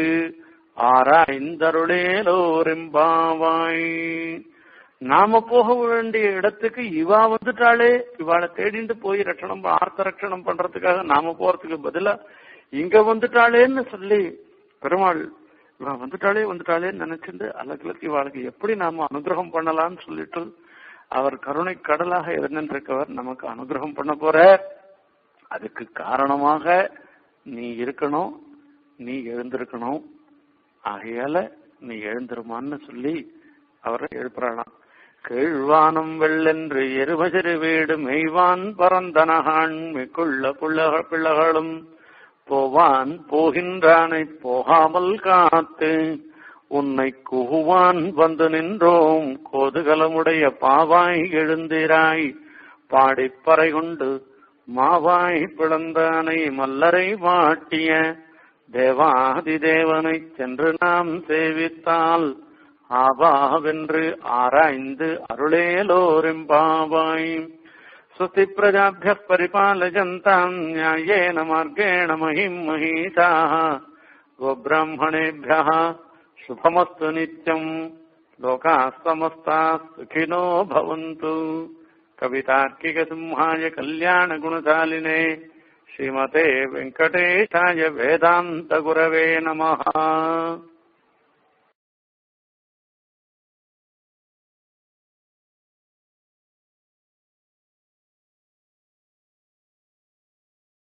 ஆராய்ந்தருளேலோரெம்பாவாய் நாம போக வேண்டிய இடத்துக்கு இவா வந்துட்டாளே இவாளை தேடிட்டு போய் ரட்சணம் ஆர்த்த ரட்சணம் பண்றதுக்காக நாம போறதுக்கு பதிலா இங்க வந்துட்டாளேன்னு சொல்லி பெருமாள் இவன் வந்துட்டாலே வந்துட்டாளேன்னு நினைச்சிட்டு அலகுலக்கு இவாளுக்கு எப்படி நாம அனுகிரகம் பண்ணலாம்னு சொல்லிட்டு அவர் கருணை கடலாக இருந்திருக்கவர் நமக்கு அனுகிரகம் பண்ண போற அதுக்கு காரணமாக நீ இருக்கணும் நீ எழுந்திருக்கணும் ஆகையால நீ எழுந்திருமான்னு சொல்லி அவரை எழுப்புறாளாம் கீழ்வானம் வெள்ளென்று எருவசிறு வீடு மெய்வான் பரந்தனகான் மிக்குள்ள புள்ளக பிள்ளைகளும் போவான் போகின்றானை போகாமல் காத்து உன்னை குகுவான் வந்து நின்றோம் கோதுகலமுடைய பாவாய் எழுந்திராய் பாடிப்பறை கொண்டு மாவாய் பிளந்தானை மல்லரை வாட்டிய தேவாதி தேவனை சென்று நாம் சேவித்தால் ஆவாவென்று ஆராய்ந்து அருளேலோரெம்பாவாய் சுத்தி பிரஜாபிய பரிபாலஜந்தாம் நியாயேன மார்கேண மகிம் மகீஷாः गोब्राह्मणेभ्यः शुभमस्तु नित्यम् लोकाः समस्ताः सुखिनो भवन्तु कवितार्किकसिंहाय कल्याणगुणशालिने श्रीमते वेङ्कटेशाय वेदान्तगुरवे नमः